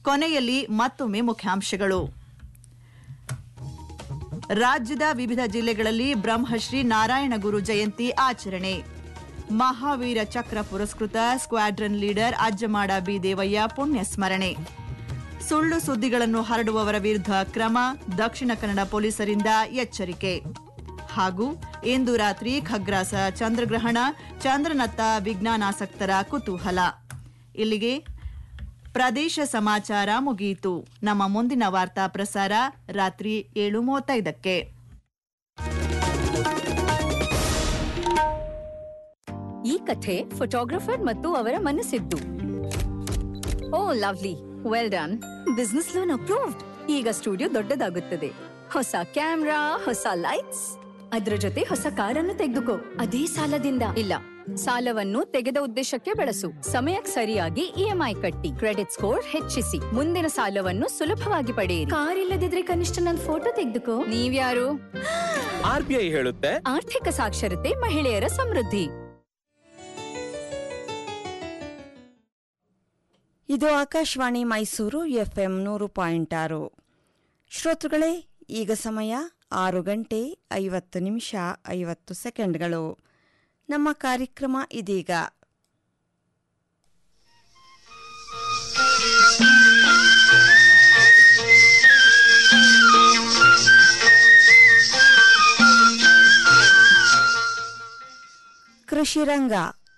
ಕೊನೆಯಲ್ಲಿ ಮತ್ತೊಮ್ಮೆ ಮುಖ್ಯಾಂಶಗಳು ರಾಜ್ಯದ ವಿವಿಧ ಜಿಲ್ಲೆಗಳಲ್ಲಿ ಬ್ರಹ್ಮಶ್ರೀ ನಾರಾಯಣ ಗುರು ಜಯಂತಿ ಆಚರಣೆ ಮಹಾವೀರ ಚಕ್ರ ಪುರಸ್ಕೃತ squadron leader Ajjamada B Devaiah ಪುಣ್ಯ ಸ್ಮರಣೆ ಸುಳ್ಳು ಸುದ್ದಿಗಳನ್ನು ಹರಡುವವರ ವಿರುದ್ಧ ಕ್ರಮ ದಕ್ಷಿಣ ಕನ್ನಡ ಪೊಲೀಸರಿಂದ ಎಚ್ಚರಿಕೆ ಹಾಗೂ ಇಂದು ರಾತ್ರಿ ಖಗ್ರಾಸ ಚಂದ್ರಗ್ರಹಣ ಚಂದ್ರನತ್ತ ವಿಜ್ಞಾನಾಸಕ್ತರ ಕುತೂಹಲ ಇಲ್ಲಿಗೆ ಪ್ರದೇಶ ಸಮಾಚಾರ ಮುಗಿಯಿತು ನಮ್ಮ ಮುಂದಿನ ವಾರ್ತಾ ಪ್ರಸಾರ ರಾತ್ರಿ ಏಳು ಮೂವತ್ತೈದಕ್ಕೆ ಈ ಕಥೆ ಫೋಟೋಗ್ರಫರ್ ಮತ್ತು ಅವರ ಮನಸ್ಸಿದ್ದು oh lovely well done business loan approved ಈಗ ಸ್ಟುಡಿಯೋ ದೊಡ್ಡದಾಗುತ್ತದೆ ಹೊಸ ಕ್ಯಾಮ್ರಾ ಹೊಸ ಲೈಟ್ಸ್ ಅದ್ರ ಜೊತೆ ಹೊಸ ಕಾರನ್ನು ತೆಗೆದುಕೋ ಅದೇ ಸಾಲದಿಂದ ಇಲ್ಲ ಸಾಲವನ್ನು ತೆಗೆದ ಉದ್ದೇಶಕ್ಕೆ ಬಳಸು ಸಮಯಕ್ಕೆ ಸರಿಯಾಗಿ ಇಎಂಐ ಕಟ್ಟಿ ಕ್ರೆಡಿಟ್ ಸ್ಕೋರ್ ಹೆಚ್ಚಿಸಿ ಮುಂದಿನ ಸಾಲವನ್ನು ಸುಲಭವಾಗಿ ಪಡೆಯಿರಿ ಕಾರ್ ಇಲ್ಲದಿದ್ರೆ ಕನಿಷ್ಠ ನನ್ನ ಫೋಟೋ ತೆಗೆದುಕೋ ನೀವ್ಯಾರು ಆರ್ ಬಿ ಐ ಹೇಳುತ್ತೆ ಆರ್ಥಿಕ ಸಾಕ್ಷರತೆ ಮಹಿಳೆಯರ ಸಮೃದ್ಧಿ ಇದು ಆಕಾಶವಾಣಿ ಮೈಸೂರು ಎಫ್ಎಂ ನೂರು ಪಾಯಿಂಟ್ ಆರು ಶ್ರೋತೃಗಳೇ ಈಗ ಸಮಯ ಆರು ಗಂಟೆ ಐವತ್ತು ನಿಮಿಷ ಐವತ್ತು ಸೆಕೆಂಡ್ಗಳು ನಮ್ಮ ಕಾರ್ಯಕ್ರಮ ಇದೀಗ ಕೃಷಿ ರಂಗ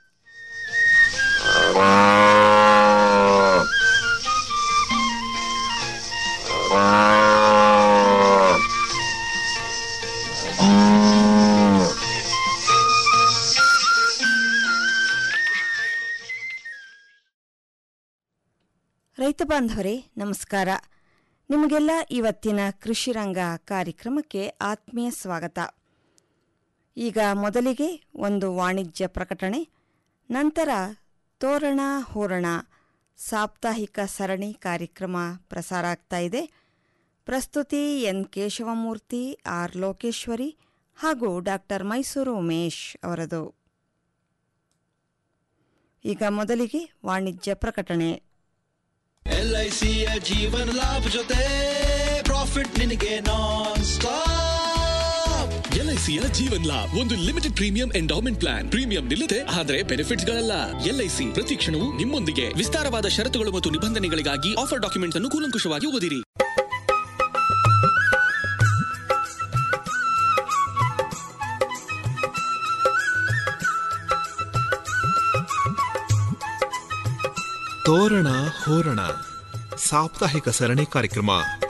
ರೈತ ಬಾಂಧವರೇ ನಮಸ್ಕಾರ ನಿಮಗೆಲ್ಲ ಇವತ್ತಿನ ಕೃಷಿ ರಂಗ ಕಾರ್ಯಕ್ರಮಕ್ಕೆ ಆತ್ಮೀಯ ಸ್ವಾಗತ ಈಗ ಮೊದಲಿಗೆ ಒಂದು ವಾಣಿಜ್ಯ ಪ್ರಕಟಣೆ ನಂತರ ತೋರಣ ಹೋರಣ ಸಾಪ್ತಾಹಿಕ ಸರಣಿ ಕಾರ್ಯಕ್ರಮ ಪ್ರಸಾರ ಆಗ್ತಾ ಇದೆ ಪ್ರಸ್ತುತಿ ಎನ್ ಕೇಶವಮೂರ್ತಿ ಆರ್ ಲೋಕೇಶ್ವರಿ ಹಾಗೂ ಡಾಕ್ಟರ್ ಮೈಸೂರು ಉಮೇಶ್ ಅವರದು ಈಗ ಮೊದಲಿಗೆ ವಾಣಿಜ್ಯ ಪ್ರಕಟಣೆ ಎಲ್ಐಸಿಯ ಜೀವನ ಲಾಭ ಜೊತೆ ಪ್ರಾಫಿಟ್ ನಿನಗೆ ನಾನ್ ಸ್ಟಾಪ್ ಎಲ್ಐಸಿಯ ಜೀವನ್ ಲಾಭ್ ಒಂದು limited premium endowment plan premium ನಿಲ್ಲದೆ ಆದರೆ ಬೆನಿಫಿಟ್ಸ್ ಗಳಲ್ಲ ಎಲ್ಐಸಿ ಪ್ರತಿ ಕ್ಷಣವೂ ನಿಮ್ಮೊಂದಿಗೆ ವಿಸ್ತಾರವಾದ ಷರತ್ತುಗಳು ಮತ್ತು ನಿಬಂಧನೆಗಳಿಗಾಗಿ ಆಫರ್ ಡಾಕ್ಯುಮೆಂಟ್ಸ್ ಅನ್ನು ಕೂಲಂಕುಷವಾಗಿ ಓದಿರಿ ತೋರಣ ಹೋರಣ ಸಾಪ್ತಾಹಿಕ ಸರಣಿ ಕಾರ್ಯಕ್ರಮ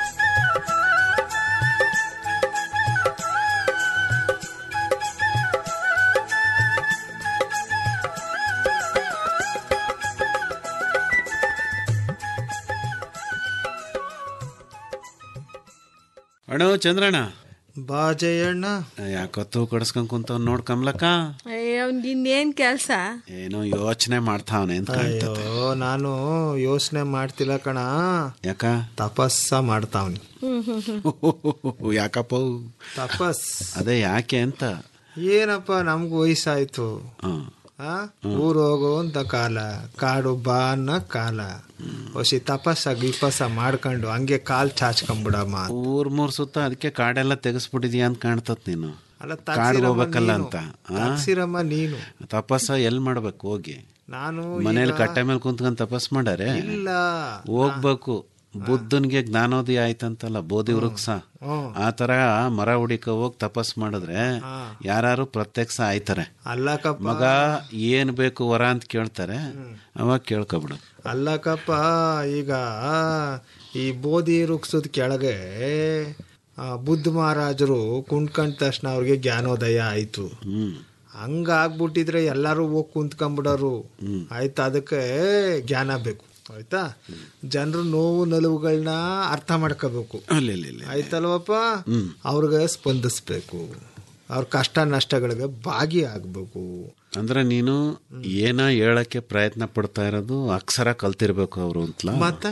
ಅಣ್ಣ ಚಂದ್ರಣ್ಣ ಬಾ ಜಯಣ್ಣ ಯಾಕತ್ತು ಕಡಿಸ್ಕೊಂಡ್ ಕುಂತವ್ ನೋಡ್ ಕಮ್ಲಕ್ಕ ಅವ್ನಿಗೆ ಇನ್ನೇನ್ ಕೆಲ್ಸ ಏನೋ ಯೋಚನೆ ಮಾಡ್ತಾವನೆ ಅಂತ ಕಾಣ್ತದೆ ಅಯ್ಯೋ ನಾನು ಯೋಚನೆ ಮಾಡ್ತಿಲ್ಲ ಕಣ ಯಾಕ ತಪಸ್ಸ ಮಾಡ್ತಾವ್ನಿ ಯಾಕಪ್ಪ ಅವು? ತಪಸ್ ಅದೇ ಯಾಕೆ ಅಂತ ಏನಪ್ಪ ನಮ್ಗೂ ವಯಸ್ಸಾಯ್ತು ಹ್ಮ್. ಆ ಊರ್ ಹೋಗೋ ಅಂತ ಕಾಲ ಕಾಡು ಬಾ ಅನ್ನೋ ಕಾಲ ಹೊಸಿ ತಪಸ್ಸ ಗಿಪಸ್ಸ ಮಾಡ್ಕೊಂಡು ಹಂಗೆ ಕಾಲ್ ಚಾಚ್ಕೊಂಬಿಡಮ್ಮ ಊರ್ ಮೂರ್ ಸುತ್ತ ಅದಕ್ಕೆ ಕಾಡೆಲ್ಲ ತೆಗೆಸ್ಬಿಟ್ಟಿದ್ಯಾ ಅಂತ ಕಾಣ್ತತ್ ನೀನು ಅಲ್ಲ ಕಾಡ್ಗ್ ಹೋಗ್ಬೇಕಲ್ಲ ಅಂತ ಆ? ತಗ್ಸಿರಮ್ಮ ನೀನು ತಪಸ್ಸ ಎಲ್ ಮಾಡ್ಬೇಕು ಹೋಗಿ ನಾನು ಮನೇಲಿ ಈಗ- ಕಟ್ಟೆ ಮೇಲೆ ಕುಂತ್ಕೊಂಡ್ ತಪಸ್ ಮಾಡಾರೆ ಇಲ್ಲ ಹೋಗ್ಬೇಕು ಬುದ್ಧನ್ಗೆ ಜ್ಞಾನೋದಯ ಆಯ್ತಂತಲ್ಲ ಬೋಧಿ ವೃಕ್ಷ ಹ್ಮ್. ಆ ತರ ಮರ ಹುಡಿಕ ಹೋಗಿ ತಪಸ್ ಮಾಡಿದ್ರೆ ಯಾರು ಪ್ರತ್ಯಕ್ಷ ಆಯ್ತಾರೆ ಅಲ್ಲಕಪ್ಪ ಮಗ ಏನ್ ಬೇಕು ವರ ಅಂತ ಕೇಳ್ತಾರೆ ಅವಾಗ ಕೇಳ್ಕೊಬಿಡು ಅಲ್ಲಕಪ್ಪ ಈಗ ಈ ಬೋಧಿ ವೃಕ್ಷದ ಕೆಳಗೆ ಆ, ಬುದ್ಧ ಮಹಾರಾಜರು ಕುಂತ್ಕೊಂಡ ತಕ್ಷಣ ಅವ್ರಿಗೆ ಜ್ಞಾನೋದಯ ಆಯ್ತು ಹ್ಮ್ ಹಂಗಾಗ್ಬಿಟ್ಟಿದ್ರೆ ಎಲ್ಲರೂ ಹೋಗಿ ಕುಂತ್ಕೊಂಡ್ಬಿಡೋರು ಆಯ್ತಾ ಅದಕ್ಕೆ ಜ್ಞಾನ ಬೇಕು ಆಯ್ತಾ ಜನರು ನೋವು ನಲುವುಗಳನ್ನ ಅರ್ಥ ಮಾಡ್ಕೋಬೇಕು ಅಲ್ಲಿ ಅಲ್ಲಿ ಅಲ್ಲಿ. ಆಯ್ತಲ್ವಪ್ಪ ಅವ್ರಿಗೆ ಸ್ಪಂದಿಸ್ಬೇಕು ಅವ್ರ ಕಷ್ಟ ನಷ್ಟಗಳಿಗೆ ಭಾಗಿಯಾಗಬೇಕು ಅಂದ್ರೆ ನೀನು ಏನ ಹೇಳಕ್ಕೆ ಪ್ರಯತ್ನ ಪಡ್ತಾ ಇರೋದು ಅಕ್ಷರ ಕಲ್ತಿರ್ಬೇಕು ಅವರು ಅಂತಲ ಮತ್ತೆ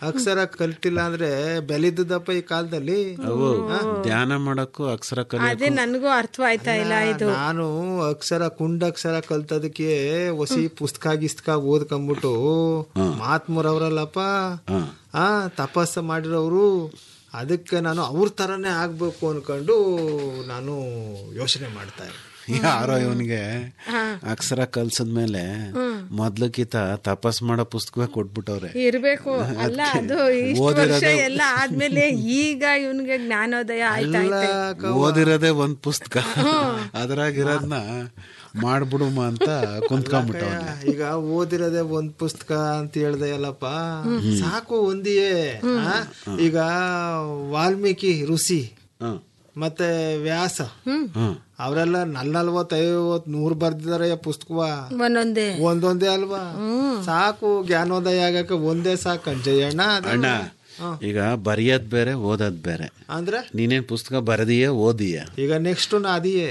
ಅಕ್ಷರ ಕಲ್ತಿಲ್ಲ ಅಂದ್ರೆ ಬೆಲಿದ್ದಪ್ಪ ಈ ಕಾಲದಲ್ಲಿ ಅವು ಧ್ಯಾನ ಮಾಡಕ್ಕೂ ಅಕ್ಷರ ಅದೇ ಕಲಿಯಕ್ಕೂ ನನಗೂ ಅರ್ಥವಾಯ್ತಾ ಇಲ್ಲ ಇದು ನಾನು ಅಕ್ಷರ ಕುಂಡಕ್ಷರ ಕಲ್ತದಕ್ಕೆ ಹೊಸಿ ಪುಸ್ತಕ ಗಿಸ್ತಕ ಓದ್ಕೊಂಬಿಟ್ಟು ಮಾತ್ಮರವ್ರಲ್ಲಪ್ಪ ಆ ತಪಸ್ಸು ಮಾಡಿರೋರು ಅದಕ್ಕೆ ನಾನು ಅವ್ರ ತರನೇ ಆಗ್ಬೇಕು ಅನ್ಕೊಂಡು ನಾನು ಯೋಚನೆ ಮಾಡ್ತಾ ಇದ್ದೆ ಯಾರೋ ಇವನಿಗೆ ಅಕ್ಷರ ಕಲ್ಸದ್ಮೇಲೆ ಮೊದ್ಲಕ್ಕಿತ ತಪಸ್ ಮಾಡೋ ಪುಸ್ತಕ ಕೊಟ್ಬಿಟ್ಟವ್ರೆ ಇರ್ಬೇಕು ಅಲ್ಲ ಅದು ಇಷ್ಟು ವರ್ಷ ಎಲ್ಲ ಆದ್ಮೇಲೆ ಈಗ ಇವನ್ಗೆ ಜ್ಞಾನೋದಯ ಆಯ್ತಾ ಓದಿರೋದೇ ಒಂದ್ ಪುಸ್ತಕ ಅದ್ರಾಗಿರೋದ್ನ ಮಾಡ್ಬಿಡುಮ ಅಂತ ಕುಂತ್ಕೊಂಡ್ಬಿಟ್ಟವ್ನೆ ಈಗ ಓದಿರೋದೇ ಒಂದ್ ಪುಸ್ತಕ ಅಂತ ಹೇಳ್ದೆ ಅಲ್ಲಪ್ಪ ಸಾಕು ಒಂದಿಯೇ ಆ? ಈಗ ವಾಲ್ಮೀಕಿ ಋಷಿ ಹ್ಮ್. ಮತ್ತೆ ವ್ಯಾಸ ಅವರೆಲ್ಲ ನಲ್ವತ್ತೈವತ್ ನೂರ್ ಬರ್ದಿದಾರೆ ಪುಸ್ತಕವ ಒಂದೊಂದೇ ಒಂದೊಂದೇ ಅಲ್ವಾ ಸಾಕು ಜ್ಞಾನೋದಯ ಆಗಕ್ಕೆ ಒಂದೇ ಸಾಕು ಅಣ್ಣ ಅಣ್ಣ ಈಗ ಬರೆಯೋದ್ ಬೇರೆ ಓದೋದ್ ಬೇರೆ ಅಂದ್ರೆ ನೀನೇನ್ ಪುಸ್ತಕ ಬರದಿಯೇ ಓದಿಯ ಈಗ ನೆಕ್ಸ್ಟ್ ನಾ ಅದಿಯೇ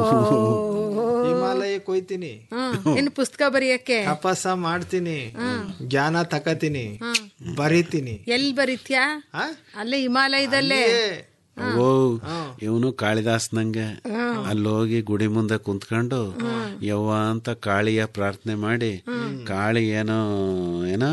ಹಿಮಾಲಯಕ್ಕೆ ಹೋಯ್ತೀನಿ ಇನ್ನು ಪುಸ್ತಕ ಬರೆಯಕ್ಕೆ ತಪಸ್ಸ ಮಾಡ್ತೀನಿ ಜ್ಞಾನ ತಕತೀನಿ ಬರಿತೀನಿ ಎಲ್ಲಿ ಬರೀತ್ಯಾ ಅಲ್ಲೇ ಹಿಮಾಲಯದಲ್ಲೇ ಓ ಇವನು ಕಾಳಿದಾಸ್ ನಂಗೆ ಅಲ್ಲೋಗಿ ಗುಡಿ ಮುಂದೆ ಕುಂತ್ಕೊಂಡು ಯವ್ವ ಅಂತ ಕಾಳಿಯ ಪ್ರಾರ್ಥನೆ ಮಾಡಿ ಕಾಳಿ ಏನೋ ಏನೋ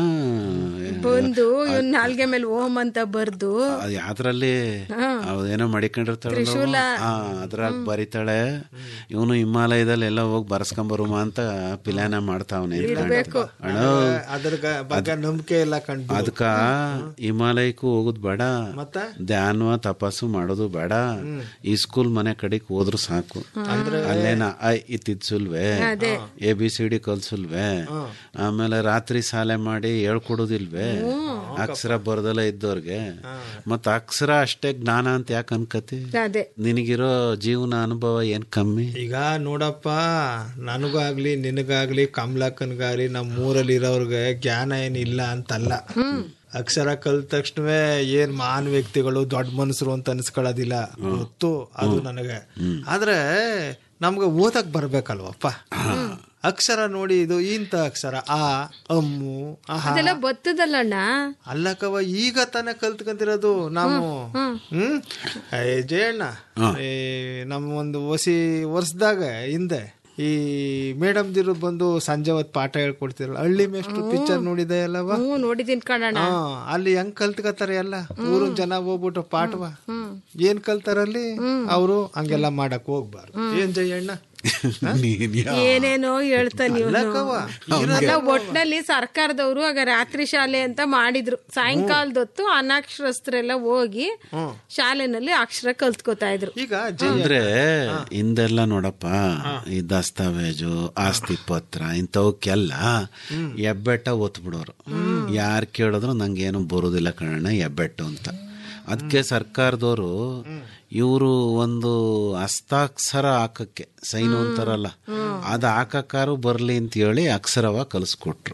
ಬಂದು ಇವ್ನ ನಾಲ್ಗೆ ಮೇಲೆ ಓಂ ಅಂತ ಬರ್ದು ಅದ್ ಯಾವ್ದ್ರಲ್ಲಿ ಅದೇನೋ ಮಡಿಕೊಂಡಿರ್ತಾಳೆ ಆ ಅದ್ರಾಗ ಬರಿತಾಳೆ ಇವನು ಹಿಮಾಲಯದಲ್ಲಿ ಎಲ್ಲ ಹೋಗಿ ಬರ್ಸ್ಕೊಂಬರುಮ ಅಂತ ಪ್ಲಾನ ಮಾಡ್ತಾವನೆ ಅಣ್ಣ ಅದ್ರ ಗ- ಬಗ್ಗೆ ನಂಬಿಕೆ ಇಲ್ಲ ಕಂಡು ಅದಕ್ಕ ಹಿಮಾಲಯಕ್ಕೂ ಹೋಗುದ್ ಬೇಡ ಮತ್ತೆ ಧ್ಯಾನ ತಪಸ್ಸು ಮಾಡೋದು ಬೇಡ ಈ ಸ್ಕೂಲ್ ಮನೆ ಕಡೆಗೆ ಹೋದ್ರು ಸಾಕು ಅಲ್ಲೇನ ಐ ಇತ್ತಿದ್ಸುಲ್ವೇ ಎ ಬಿ ಸಿ ಡಿ ಕಲ್ಸುಲ್ವೇ ಆಮೇಲೆ ರಾತ್ರಿ ಶಾಲೆ ಮಾಡಿ ಹೇಳ್ಕೊಡೋದಿಲ್ವೇ ಅಕ್ಷರ ಬರ್ದಲ್ಲ ಇದ್ದವ್ರಿಗೆ ಮತ್ತ ಅಕ್ಷರ ಅಷ್ಟೇ ಜ್ಞಾನ ಅಂತ ಯಾಕೆ ಅನ್ಕತಿ ಅದೇ ನಿನಗಿರೋ ಜೀವನ ಅನುಭವ ಏನ್ ಕಮ್ಮಿ ಈಗ ನೋಡಪ್ಪ ನನಗಾಗ್ಲಿ ನಿನಗಾಗ್ಲಿ ಕಮಲಕ್ಕನ್ಗಾಗ್ಲಿ ನಮ್ಮ ಊರಲ್ಲಿ ಇರೋರ್ಗೆ ಜ್ಞಾನ ಏನಿಲ್ಲ ಅಂತಲ್ಲ ಅಕ್ಷರ ಕಲ್ತ ತಕ್ಷಣವೇ ಏನ್ ಮಹಾನ್ ವ್ಯಕ್ತಿಗಳು ದೊಡ್ಡ ಮನುಷ್ಯರು ಅಂತ ಅನ್ಸ್ಕೊಳ್ಳೋದಿಲ್ಲ ಗೊತ್ತು ಅದು ನನಗೆ ಆದ್ರೆ ನಮ್ಗೆ ಓದಕ್ ಬರ್ಬೇಕಲ್ವಪ್ಪ ಅಕ್ಷರ ನೋಡಿ ಇದು ಇಂಥ ಅಕ್ಷರ ಆ ಅಮ್ಮು ಆಹಾ ಅದೆಲ್ಲ ಬತ್ತದಲ್ಲಣ್ಣ ಅಲ್ಲಕವ ಈಗ ತಾನೇ ಕಲ್ತ್ಕೊಂತಿರೋದು ನಾವು ಹ್ಮ್ ಏ ಜಯಣ್ಣ ಈ ನಮ್ಮ ಒಂದು ಹೊಸಿ ವರ್ಷದಾಗ ಹಿಂದೆ ಈ ಮೇಡಮ್ ದಿರು ಬಂದು ಸಂಜೆ ಹೊತ್ತು ಪಾಠ ಹೇಳ್ಕೊಡ್ತಿರಲ್ಲ ಹಳ್ಳಿ ಮೇಷ್ಟ್ರು ಪಿಕ್ಚರ್ ನೋಡಿದೆ ಅಲ್ಲವ ಹ್ಞೂ ನೋಡಿದೀನಿ ಕಣಣ್ಣ ಹಾ ಅಲ್ಲಿ ಹೆಂಗ್ ಕಲ್ತ್ಕತ್ತಾರ ಎಲ್ಲ ಊರಿನ ಜನ ಹೋಗ್ಬಿಟ್ಟು ಪಾಠವ ಏನ್ ಕಲ್ತಾರಲ್ಲಿ ಅವರು ಹಂಗೆಲ್ಲ ಮಾಡಕ್ ಹೋಗ್ಬಾರ್ದು ಏನ್ ಜಯಣ್ಣ ನೀನ್ ಯಾ- ಏನೇನೋ ಹೇಳ್ತಾನೆ ಇವ್ನು. ಅಲ್ಲಕವ ಅಲ್ಲ ಒಟ್ನಲ್ಲಿ ಸರ್ಕಾರದವರು ಆಗ ರಾತ್ರಿ ಶಾಲೆ ಅಂತ ಮಾಡಿದ್ರು ಸಾಯಂಕಾಲದ ಹೊತ್ತು ಅನಕ್ಷರಸ್ಥರೆಲ್ಲ ಹೋಗಿ ಶಾಲೆನಲ್ಲಿ ಅಕ್ಷರ ಕಲ್ತ್ಕೋತಾ ಇದ್ರು ಈಗ ಜಯ ಅಂದ್ರೆ ಹಿಂದೆಲ್ಲ ನೋಡಪ್ಪ ಈ ದಸ್ತಾವೇಜು ಆಸ್ತಿ ಪತ್ರ ಇಂಥವಕ್ಕೆಲ್ಲ ಎಬ್ಬೆಟ್ಟ ಒತ್ಬಿಡೋರು ಯಾರು ಕೇಳಿದ್ರು ನಂಗೇನು ಬರೋದಿಲ್ಲ ಕಣಣ್ಣ ಎಬ್ಬೆಟ್ಟು ಅಂತ ಅದಕ್ಕೆ ಸರ್ಕಾರದವರು ಇವರು ಒಂದು ಹಸ್ತಾಕ್ಷರ ಹಾಕಕ್ಕೆ ಸೈನು ಅಂತಾರಲ್ಲ ಅದು ಹಾಕಕ್ಕಾರು ಬರ್ಲಿ ಅಂತ ಹೇಳಿ ಅಕ್ಷರವ ಕಲಿಸ್ಕೊಟ್ರು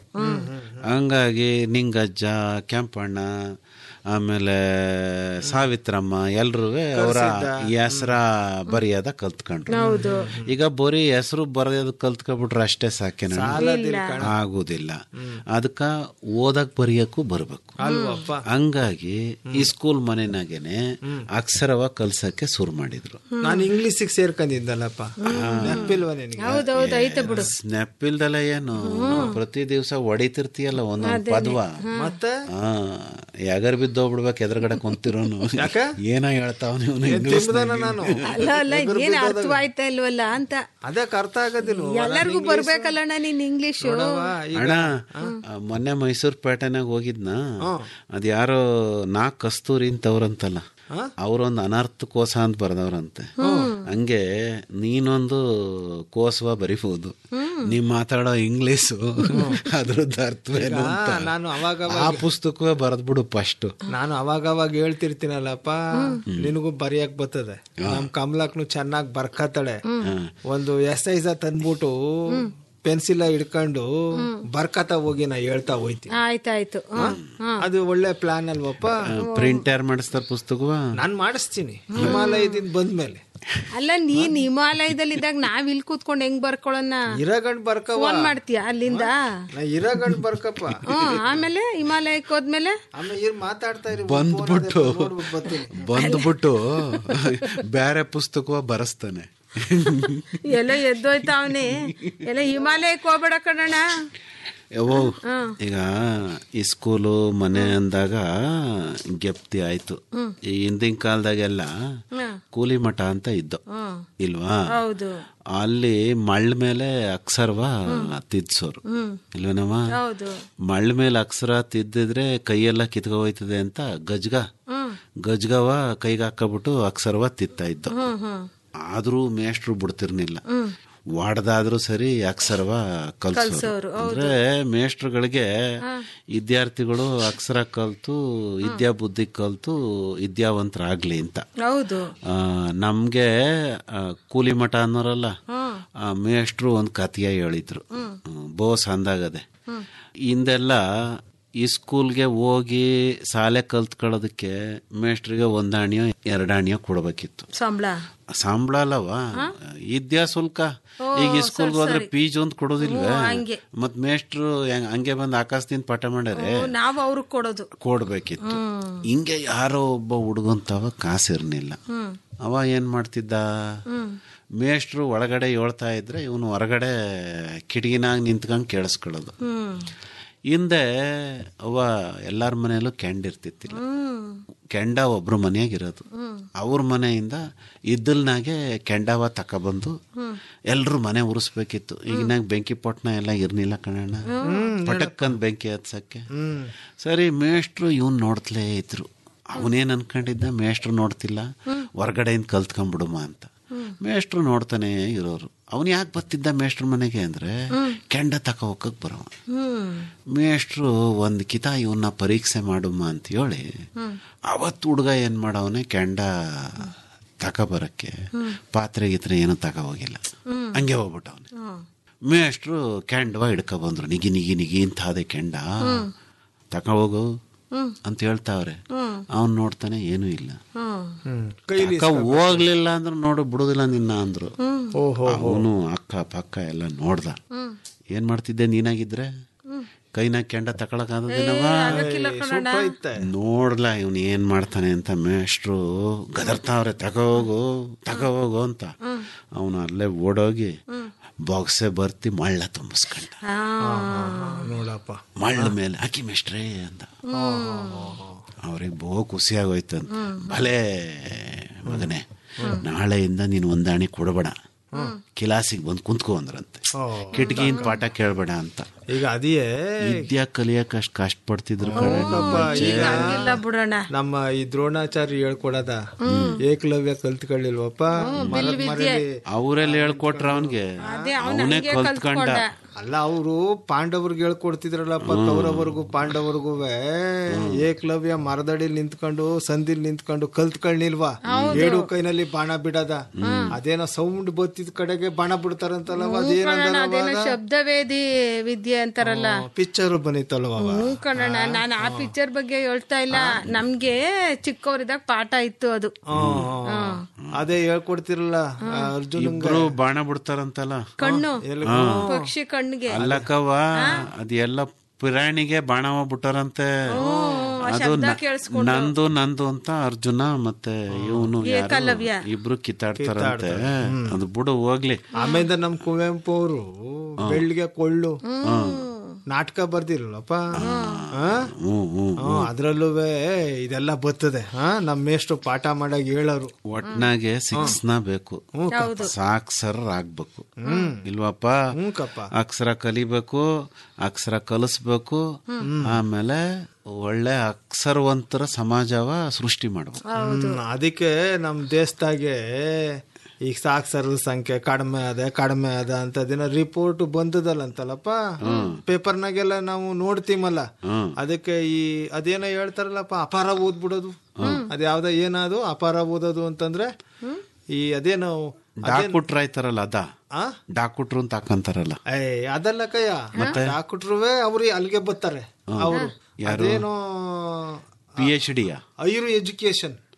ಹಂಗಾಗಿ ನಿಂಗಜ್ಜ ಕೆಂಪಣ್ಣ ಆಮೇಲೆ ಸಾವಿತ್ರಮ್ಮ ಎಲ್ರೂ ಅವರ ಹೆಸರ ಬರೆಯೋದ ಕಲ್ತ್ಕೊಂಡ್ರು ಈಗ ಬರೀ ಹೆಸರು ಬರೆಯೋದು ಕಲ್ತ್ಕೊಬಿಟ್ರೆ ಅಷ್ಟೇ ಸಾಕೇನ ಆಗುದಿಲ್ಲ ಅದಕ್ಕ ಓದಕ್ ಬರೆಯಕ್ಕೂ ಬರ್ಬೇಕು ಅಲ್ವಪ್ಪ ಹಂಗಾಗಿ ಈ ಸ್ಕೂಲ್ ಮನೆನಾಗೇನೆ ಅಕ್ಷರವ ಕಲ್ಸಕ್ಕೆ ಶುರು ಮಾಡಿದ್ರು ನಾನು ಇಂಗ್ಲಿಷಿಗೆ ಸೇರ್ಕೊಂಡಿದ್ದಲ್ಲಪ್ಪ ನೆನಪಿಲ್ವ ನಿನಗೆ ಹೌದೌದು ಐತೆ ಬಿಡು ಸ್ನೆಪ್ಪಿಲ್ದಲ್ಲ ಏನು ಪ್ರತಿ ದಿವಸ ಹೊಡಿತಿರ್ತೀಯಲ್ಲ ಒಂದೊಂದು ಪದ್ವ ಮತ್ತೆ ಆ ಯಾಗರ್ ಬಿದ್ದೋಗ್ಬಿಡ್ಬೇಕು ಎದುರುಗಡೆ ಕುಂತಿರೋನು ಏನ ಹೇಳ್ತಾವ ನೀವು ತಿಂಬದನ ನಾನು ಅಲ್ಲ ಅಲ್ಲ ಏನ್ ಅರ್ಥವಾಯ್ತಾ ಇಲ್ವಲ್ಲ ಅಂತ ಅದಕ್ಕೆ ಅರ್ಥ ಆಗೋದಿಲ್ಲ ಎಲ್ಲರಿಗೂ ಬರ್ಬೇಕಲ್ಲಣ್ಣ ನೀನ್ ಇಂಗ್ಲಿಷು ಅಣ್ಣ ಆ, ಮೊನ್ನೆ ಮೈಸೂರು ಪೇಟೆನಾಗ ಹೋಗಿದ್ನ ಅದ್ ಯಾರೋ ನಾ ಕಸ್ತೂರಿ ಅಂತವ್ರಂತಲ್ಲ ಅವ್ರೊಂದು ಅನರ್ಥ ಕೋಸ ಅಂತ ಬರ್ದವ್ರಂತೆ ಹಂಗೆ ನೀನೊಂದು ಕೋಸವ ಬರಿಬಹುದು ನೀವ್ ಮಾತಾಡೋ ಇಂಗ್ಲಿಷು ಅದ್ರದ್ದು ಅರ್ಥವೇನು ಅಂತ ನಾನು ಅವಾಗ ಆ ಪುಸ್ತಕವೇ ಬರೆದ್ಬಿಡು ಫಸ್ಟ್ ನಾನು ಅವಾಗ ಅವಾಗ ಹೇಳ್ತಿರ್ತೀನಲ್ಲಪ್ಪ ನಿನಗೂ ಬರೆಯಕ್ ಬರ್ತದೆ ನಮ್ ಕಮಲಕ್ನು ಚೆನ್ನಾಗ್ ಬರ್ಕತ್ತಾಳೆ ಒಂದು ಎಸ್ ತಂದ್ಬಿಟ್ಟು ಪೆನ್ಸಿಲ್ ಹಿಡ್ಕೊಂಡು ಬರ್ಕತಾ ಹೋಗಿ ನಾ ಹೇಳ್ತಾ ಹೋಯ್ತೀನಿ ಆಯ್ತಾಯ್ತು ಹ್ಮ್, ಹ್ಮ್. ಅದು ಒಳ್ಳೆ ಪ್ಲಾನ್ ಅಲ್ವಪ್ಪ ಪ್ರಿಂಟ್ ಯಾರು ಮಾಡಿಸ್ತಾರ ಪುಸ್ತಕವ ನಾನ್ ಮಾಡಿಸ್ತೀನಿ ಹಿಮಾಲಯದಿಂದ ಬಂದ್ಮೇಲೆ ಅಲ್ಲ ನೀನ್ ಹಿಮಾಲಯದಲ್ಲಿ ಇದ್ದಾಗ ನಾವ್ ಇಲ್ಲಿ ಕೂತ್ಕೊಂಡ್ ಹೆಂಗ್ ಬರ್ಕೊಳ್ಳೋಣ ಇರಗಂಡ್ ಬರ್ಕವ ಫೋನ್ ಮಾಡ್ತೀಯ ಅಲ್ಲಿಂದ ನಾ ಇರಗಂಡ್ ಬರ್ಕಪ್ಪ ಹ್ಮ್ ಆಮೇಲೆ ಹಿಮಾಲಯಕ್ಕೆ ಹೋದ್ಮೇಲೆ ಆಮೇಲೆ ಇರ್ ಮಾತಾಡ್ತಾ ಇರಿ ಬಂದ್ಬಿಟ್ಟು ನೋಡ್ಬಿಟ್ಟು ಬರ್ತೀನಿ ಬಂದ್ಬಿಟ್ಟು ಬೇರೆ ಪುಸ್ತಕ ಬರೆಸ್ತಾನೆ ಎಲ್ಲ ಎದ್ದೋಯ್ತಾವ್ನೆ ಎಲ್ಲ ಹಿಮಾಲಯಕ್ಕೆ ಹೋಗ್ಬೇಡ ಕಣಣ್ಣ ಯವ್ವೋ ಈಗ ಈ ಸ್ಕೂಲು ಮನೆ ಅಂದಾಗ ಗೆಪ್ತಿ ಆಯ್ತು ಈ ಹಿಂದಿನ ಕಾಲದಾಗೆಲ್ಲ ಕೂಲಿ ಮಠ ಅಂತ ಇದ್ದು ಇಲ್ವಾ ಹೌದು ಅಲ್ಲಿ ಮಳ್ಳ ಮೇಲೆ ಅಕ್ಷರವ ತಿದ್ಸೋರು ಇಲ್ವೇನಮ್ಮ ಹೌದು ಮಳ್ಳ ಮೇಲೆ ಅಕ್ಷರ ತಿದ್ದಿದ್ರೆ ಕೈಯೆಲ್ಲ ಕಿತ್ಕೊ ಹೋಯ್ತದೆ ಅಂತ ಗಜ್ಗ ಗಜ್ಗವ ಕೈಗೆ ಹಾಕಬಿಟ್ಟು ಅಕ್ಷರವ ತಿತ್ತಾ ಇದ್ದು ಹ್ಮ್ ಹ್ಮ್ ಆದ್ರೂ ಮೇಷ್ಟ್ರು ಬಿಡ್ತಿರ್ನಿಲ್ಲ ವಾಡ್ದಾದ್ರೂ ಸರಿ ಅಕ್ಷರವ ಕಲ್ಸೋರು ಅಂದ್ರೆ ಮೇಷ್ಟ್ರುಗಳಿಗೆ ವಿದ್ಯಾರ್ಥಿಗಳು ಅಕ್ಷರ ಕಲ್ತು ವಿದ್ಯಾ ಬುದ್ಧಿ ಕಲ್ತು ವಿದ್ಯಾವಂತರಾಗ್ಲಿ ಅಂತ ಹೌದು ಆ, ನಮ್ಗೆ ಆ, ಕೂಲಿ ಮಠ ಅನ್ನೋರಲ್ಲ ಆ ಮೇಷ್ಟ್ರು ಒಂದು ಕಥೆಯ ಹೇಳಿದ್ರು ಹ್ಮ್, ಬೋಸ್ ಅಂದಾಗದೆ ಹಿಂದೆಲ್ಲ ಈ ಸ್ಕೂಲ್ಗೆ ಹೋಗಿ ಶಾಲೆ ಕಲ್ತ್ಕೊಳ್ಳೋದಕ್ಕೆ ಮೇಷ್ಟ್ರಿಗೆ ಒಂದಾಣಿಯೋ ಎರಡಾಣಿಯೋ ಕೊಡ್ಬೇಕಿತ್ತು ಸಂಬಳ ಸಂಬಳ ಅಲ್ಲವ ವಿದ್ಯಾ ಶುಲ್ಕ ಈಗ ಈ ಸ್ಕೂಲ್ಗೆ ಹೋದ್ರೆ ಫೀಸ್ ಅಂತ ಕೊಡೋದಿಲ್ವೇ ಹಂಗೆ. ಮತ್ ಮೇಷ್ಟ್ರು ಹೆಂಗ್- ಹಂಗೆ ಬಂದು ಆಕಾಶದಿಂದ ಪಾಠ ಮಾಡ್ಯಾರೆ ನಾವು ಅವ್ರಿಗೆ ಕೊಡೋದು ಕೊಡ್ಬೇಕಿತ್ತು ಹಿಂಗೆ ಯಾರೋ ಒಬ್ಬ ಹುಡುಗಂತವ ಕಾಸಿರ್ನಿಲ್ಲ ಅವ ಏನ್ ಮಾಡ್ತಿದ್ದ ಮೇಷ್ಟ್ರು ಒಳಗಡೆ ಹೇಳ್ತಾ ಇದ್ರೆ ಇವನು ಹೊರಗಡೆ ಕಿಟಕಿನಾಗ ನಿಂತ್ಕೊಂಡ್ ಕೇಳಿಸ್ಕೊಳ್ಳೋದು ಹಿಂದೆ ಅವ ಎಲ್ಲಾರ ಮನೆಯಲ್ಲೂ ಕೆಂಡ ಇರ್ತಿತ್ತಿಲ್ಲ ಕೆಂಡ ಒಬ್ರು ಮನೆಯಾಗಿರೋದು ಅವ್ರ ಮನೆಯಿಂದ ಇದ್ದಲ್ನಾಗೆ ಕೆಂಡವ ತಕೊಬಂದು ಎಲ್ರು ಮನೆ ಉರಿಸ್ಬೇಕಿತ್ತು ಈಗಿನಾಗ ಬೆಂಕಿ ಪೊಟ್ನ ಎಲ್ಲ ಇರ್ನಿಲ್ಲ ಕಣಣ್ಣ ಪಟಕ್ಕಂದ್ ಬೆಂಕಿ ಹತ್ಸಕ್ಕೆ ಸರಿ ಮೇಷ್ಟ್ರು ಇವನ್ ನೋಡ್ತಲೇ ಇದ್ರು ಅವನೇನ್ ಅನ್ಕೊಂಡಿದ್ದ ಮೇಷ್ಟ್ರು ನೋಡ್ತಿಲ್ಲ ಹೊರಗಡೆಯಿಂದ ಕಲ್ತ್ಕೊಂಡ್ಬಿಡುಮ ಅಂತ ಮೇಷ್ಟ್ರು ನೋಡ್ತಾನೆ ಇರೋರು ಅವನ್ ಯಾಕೆ ಬರ್ತಿದ್ದ ಮೇಷ್ಟ್ರ ಮನೆಗೆ ಅಂದ್ರೆ ಕೆಂಡ ತಕ ಹೋಗಕ್ ಬರವ ಮೇಷ್ಟ್ರು ಒಂದ್ ಕಿತ ಇವನ್ನ ಪರೀಕ್ಷೆ ಮಾಡುಮ ಅಂತ ಹೇಳಿ ಅವತ್ತು ಹುಡುಗ ಏನ್ ಮಾಡವನೆ ಕೆಂಡ ತಕ ಬರಕ್ಕೆ ಪಾತ್ರೆ ಗೀತ್ರೆ ಏನು ತಕ ಹೋಗಿಲ್ಲ ಹಂಗೆ ಹೋಗ್ಬಿಟ್ಟವನೆ ಮೇಷ್ಟ್ರು ಕೆಂಡವ ಹಿಡ್ಕ ಬಂದ್ರು ನಿಗಿ ನಿಗಿ ನಿಗಿ ಅಂತ ಅದೇ ಕೆಂಡ ತಕ ಹೋಗು ಅಂತ ಹೇಳ್ತಾವ್ರೆ ಅವನ್ ನೋಡ್ತಾನೆ ಏನೂ ಇಲ್ಲ ಅಕ್ಕ ಹೋಗ್ಲಿಲ್ಲ ಅಂದ್ರೆ ನೋಡು ಬಿಡುದಿಲ್ಲ ನಿನ್ನ ಅಂದ್ರು ಅವನು ಅಕ್ಕ ಪಕ್ಕ ಎಲ್ಲ ನೋಡ್ದ ಏನ್ ಮಾಡ್ತಿದ್ದೆ ನೀನಾಗಿದ್ರೆ ಕೈನ ಕೆಂಡ ತಕೊಳಕಾದೇನವ ನೋಡ್ಲ ಇವನ್ ಏನ್ ಮಾಡ್ತಾನೆ ಅಂತ ಮೇಷ್ಟ್ರು ಗದರ್ತಾವ್ರೆ ತಗೋಗು ತಗೋಗು ಅಂತ ಅವನು ಅಲ್ಲೇ ಓಡೋಗಿ ಬಾಕ್ಸೆ ಬರ್ತಿ ಮಳ್ಳ ತುಂಬಿಸ್ಕೊಂಡ ನೋಡಪ್ಪ ಮಳ್ಳ ಮೇಲೆ ಹಾಕಿ ಮೇಷ್ಟ್ರೇ ಅಂತ ಅವ್ರಿಗೆ ಬಹು ಖುಷಿಯಾಗೋಯ್ತಂತ ಭಲೇ ಮಗನೇ ನಾಳೆಯಿಂದ ನೀನು ಒಂದಾಣಿ ಕೊಡಬೇಡ ಕಿಲಾಸಿಗೆ ಬಂದು ಕುಂತ್ಕೋ ಅಂದ್ರಂತೆ ಕಿಟಕಿಯಿಂದ ಪಾಠ ಕೇಳಬೇಡ ಅಂತ ಈಗ ಅದಿಯೇ ವಿದ್ಯಾ ಕಲಿಯಕ್ ಅಷ್ಟ್ ಕಷ್ಟ ಪಡ್ತಿದ್ರು ಕಣೆ ಹೌದಪ್ಪ, ಈಗ ಹಂಗಿಲ್ಲ ಬಿಡೋಣ ನಮ್ಮ ಈ ದ್ರೋಣಾಚಾರ್ಯ ಹೇಳ್ಕೊಡದ ಏಕಲವ್ಯ ಕಲ್ತ್ಕೊಳ್ಳಿಲ್ವಪ್ಪ ಮರದ ಮರಳಿ ಅವರೆಲ್ಲ ಹೇಳ್ಕೊಟ್ರ ಅವನ್ಗೆ ಅವನೇ ಕಲ್ತ್ಕೊಂಡ ಅಲ್ಲ ಅವರು ಪಾಂಡವ್ರಿಗೆ ಹೇಳ್ಕೊಡ್ತಿದ್ರಲ್ಲಪ್ಪ ಕೌರವರ್ಗು ಪಾಂಡವರ್ಗೂ ಏಕಲವ್ಯ ಮರದಡಿಲಿ ನಿಂತ್ಕೊಂಡು ಸಂದಿಲ್ ನಿಂತ್ಕೊಂಡು ಕಲ್ತ್ಕೊಳ್ಳಿಲ್ವಾ ಏಡು ಕೈನಲ್ಲಿ ಬಾಣ ಬಿಡದ ಅದೇನೋ ಸೌಂಡ್ ಬತ್ತಿದ ಕಡೆಗೆ ಬಾಣ ಬಿಡ್ತಾರಂತಲ್ಲವ ಅದೇನೋ ಅದೇನಂದ ಶಬ್ದವೇದಿ ವಿದ್ಯೆ ಅಂತಾರಲ್ಲ ಪಿಕ್ಚರ್ ಬಂದಿತ್ತಲ್ವ ಹ್ಞೂ ಕಣಣ್ಣ ನಾನು ಆ ಪಿಕ್ಚರ್ ಬಗ್ಗೆ ಹೇಳ್ತಾ ಇಲ್ಲ ನಮ್ಗೆ ಚಿಕ್ಕವರಿದ್ದಾಗ ಪಾಠ ಇತ್ತು ಅದು ಅದೇ ಹೇಳ್ಕೊಡ್ತಿರಲ್ಲ ಅರ್ಜುನ್ ಇಬ್ರು ಬಾಣ ಬಿಡ್ತಾರಂತಲ್ಲ ಕಣ್ಣು ಪಕ್ಷಿ ಕಣ್ಣಿಗೆ ಅಲ್ಲಕ್ಕವ ಅದೆಲ್ಲ ಪಿರಾಣಿಗೆ ಬಾಣವ ಬಿಟ್ಟಾರಂತೆ ಅದು ನ- ನಂದು ನಂದು ಅಂತ ಅರ್ಜುನ ಮತ್ತೆ ಇವನು ಇಬ್ರು ಕಿತ್ತಾಡ್ತಾರಂತೆ ಅದು ಬಿಡು ಹೋಗ್ಲಿ ಆಮೇಲೆ ನಮ್ ಕುವೆಂಪು ಅವರು ಬೆಳ್ಳಿಗೆ ಕೊಳ್ಳು ನಾಟಕ ಬರ್ದಿರಲ್ಲಪ್ಪ ಹ್ಮ್ ಹ್ಮ್ ಅದ್ರಲ್ಲೂ ಇದೆಲ್ಲ ಬರ್ತದೆ ಹಾ ನಮ್ಮ ಮೇಷ್ಟು ಪಾಠ ಮಾಡಾಗ ಹೇಳೋರು ಒಟ್ನಾಗೆ ಶಿಕ್ಷಣ ಬೇಕು ಸಾಕ್ಷರ ಆಗ್ಬೇಕು ಇಲ್ವಪ್ಪ ಹ್ಞೂಕಪ್ಪ ಅಕ್ಷರ ಕಲಿಬೇಕು ಅಕ್ಷರ ಕಲಿಸ್ಬೇಕು ಆಮೇಲೆ ಒಳ್ಳೆ ಅಕ್ಷರವಂತರ ಸಮಾಜವ ಸೃಷ್ಟಿ ಮಾಡ್ಬೇಕು ಹ್ಮ್, ಅದಕ್ಕೆ ನಮ್ ದೇಶದಾಗೆ ಈಗ ಸಾಕ್ಷರರ ಸಂಖ್ಯೆ ಕಡಿಮೆ ಅದ ಕಡಿಮೆ ಅದ ಅಂತ ದಿನ ರಿಪೋರ್ಟ್ ಬಂದದಲ್ಲ ಅಂತಲ್ಲಪ್ಪ ಪೇಪರ್ನಾಗೆಲ್ಲ ನಾವು ನೋಡ್ತೀಮಲ್ಲ ಅದಕ್ಕೆ ಈ ಅದೇನೋ ಹೇಳ್ತಾರಲ್ಲಪ್ಪ ಅಪಾರ ಓದ್ಬಿಡೋದು ಅದ್ಯಾವ್ದ ಏನದು ಅಪಾರ ಓದೋದು ಅಂತಂದ್ರೆ ಈ ಅದೇನೋ ಡಾಕ್ಟ್ರ್ ಆಯ್ತಾರಲ್ಲ ಅದ ಆ ಡಾಕ್ಟ್ರು ಅಂತ ಹಾಕಂತಾರಲ್ಲ ಏ ಅದಲ್ಲ ಕಯ್ಯ ಡಾಕ್ಟ್ರುವೆ ಅವ್ರು ಅಲ್ಲಿಗೆ ಬರ್ತಾರೆ ಅವರು ಅದೇನೋ ಪಿ ಎಚ್ ಡಿಯ ಐರು ಎಜುಕೇಶನ್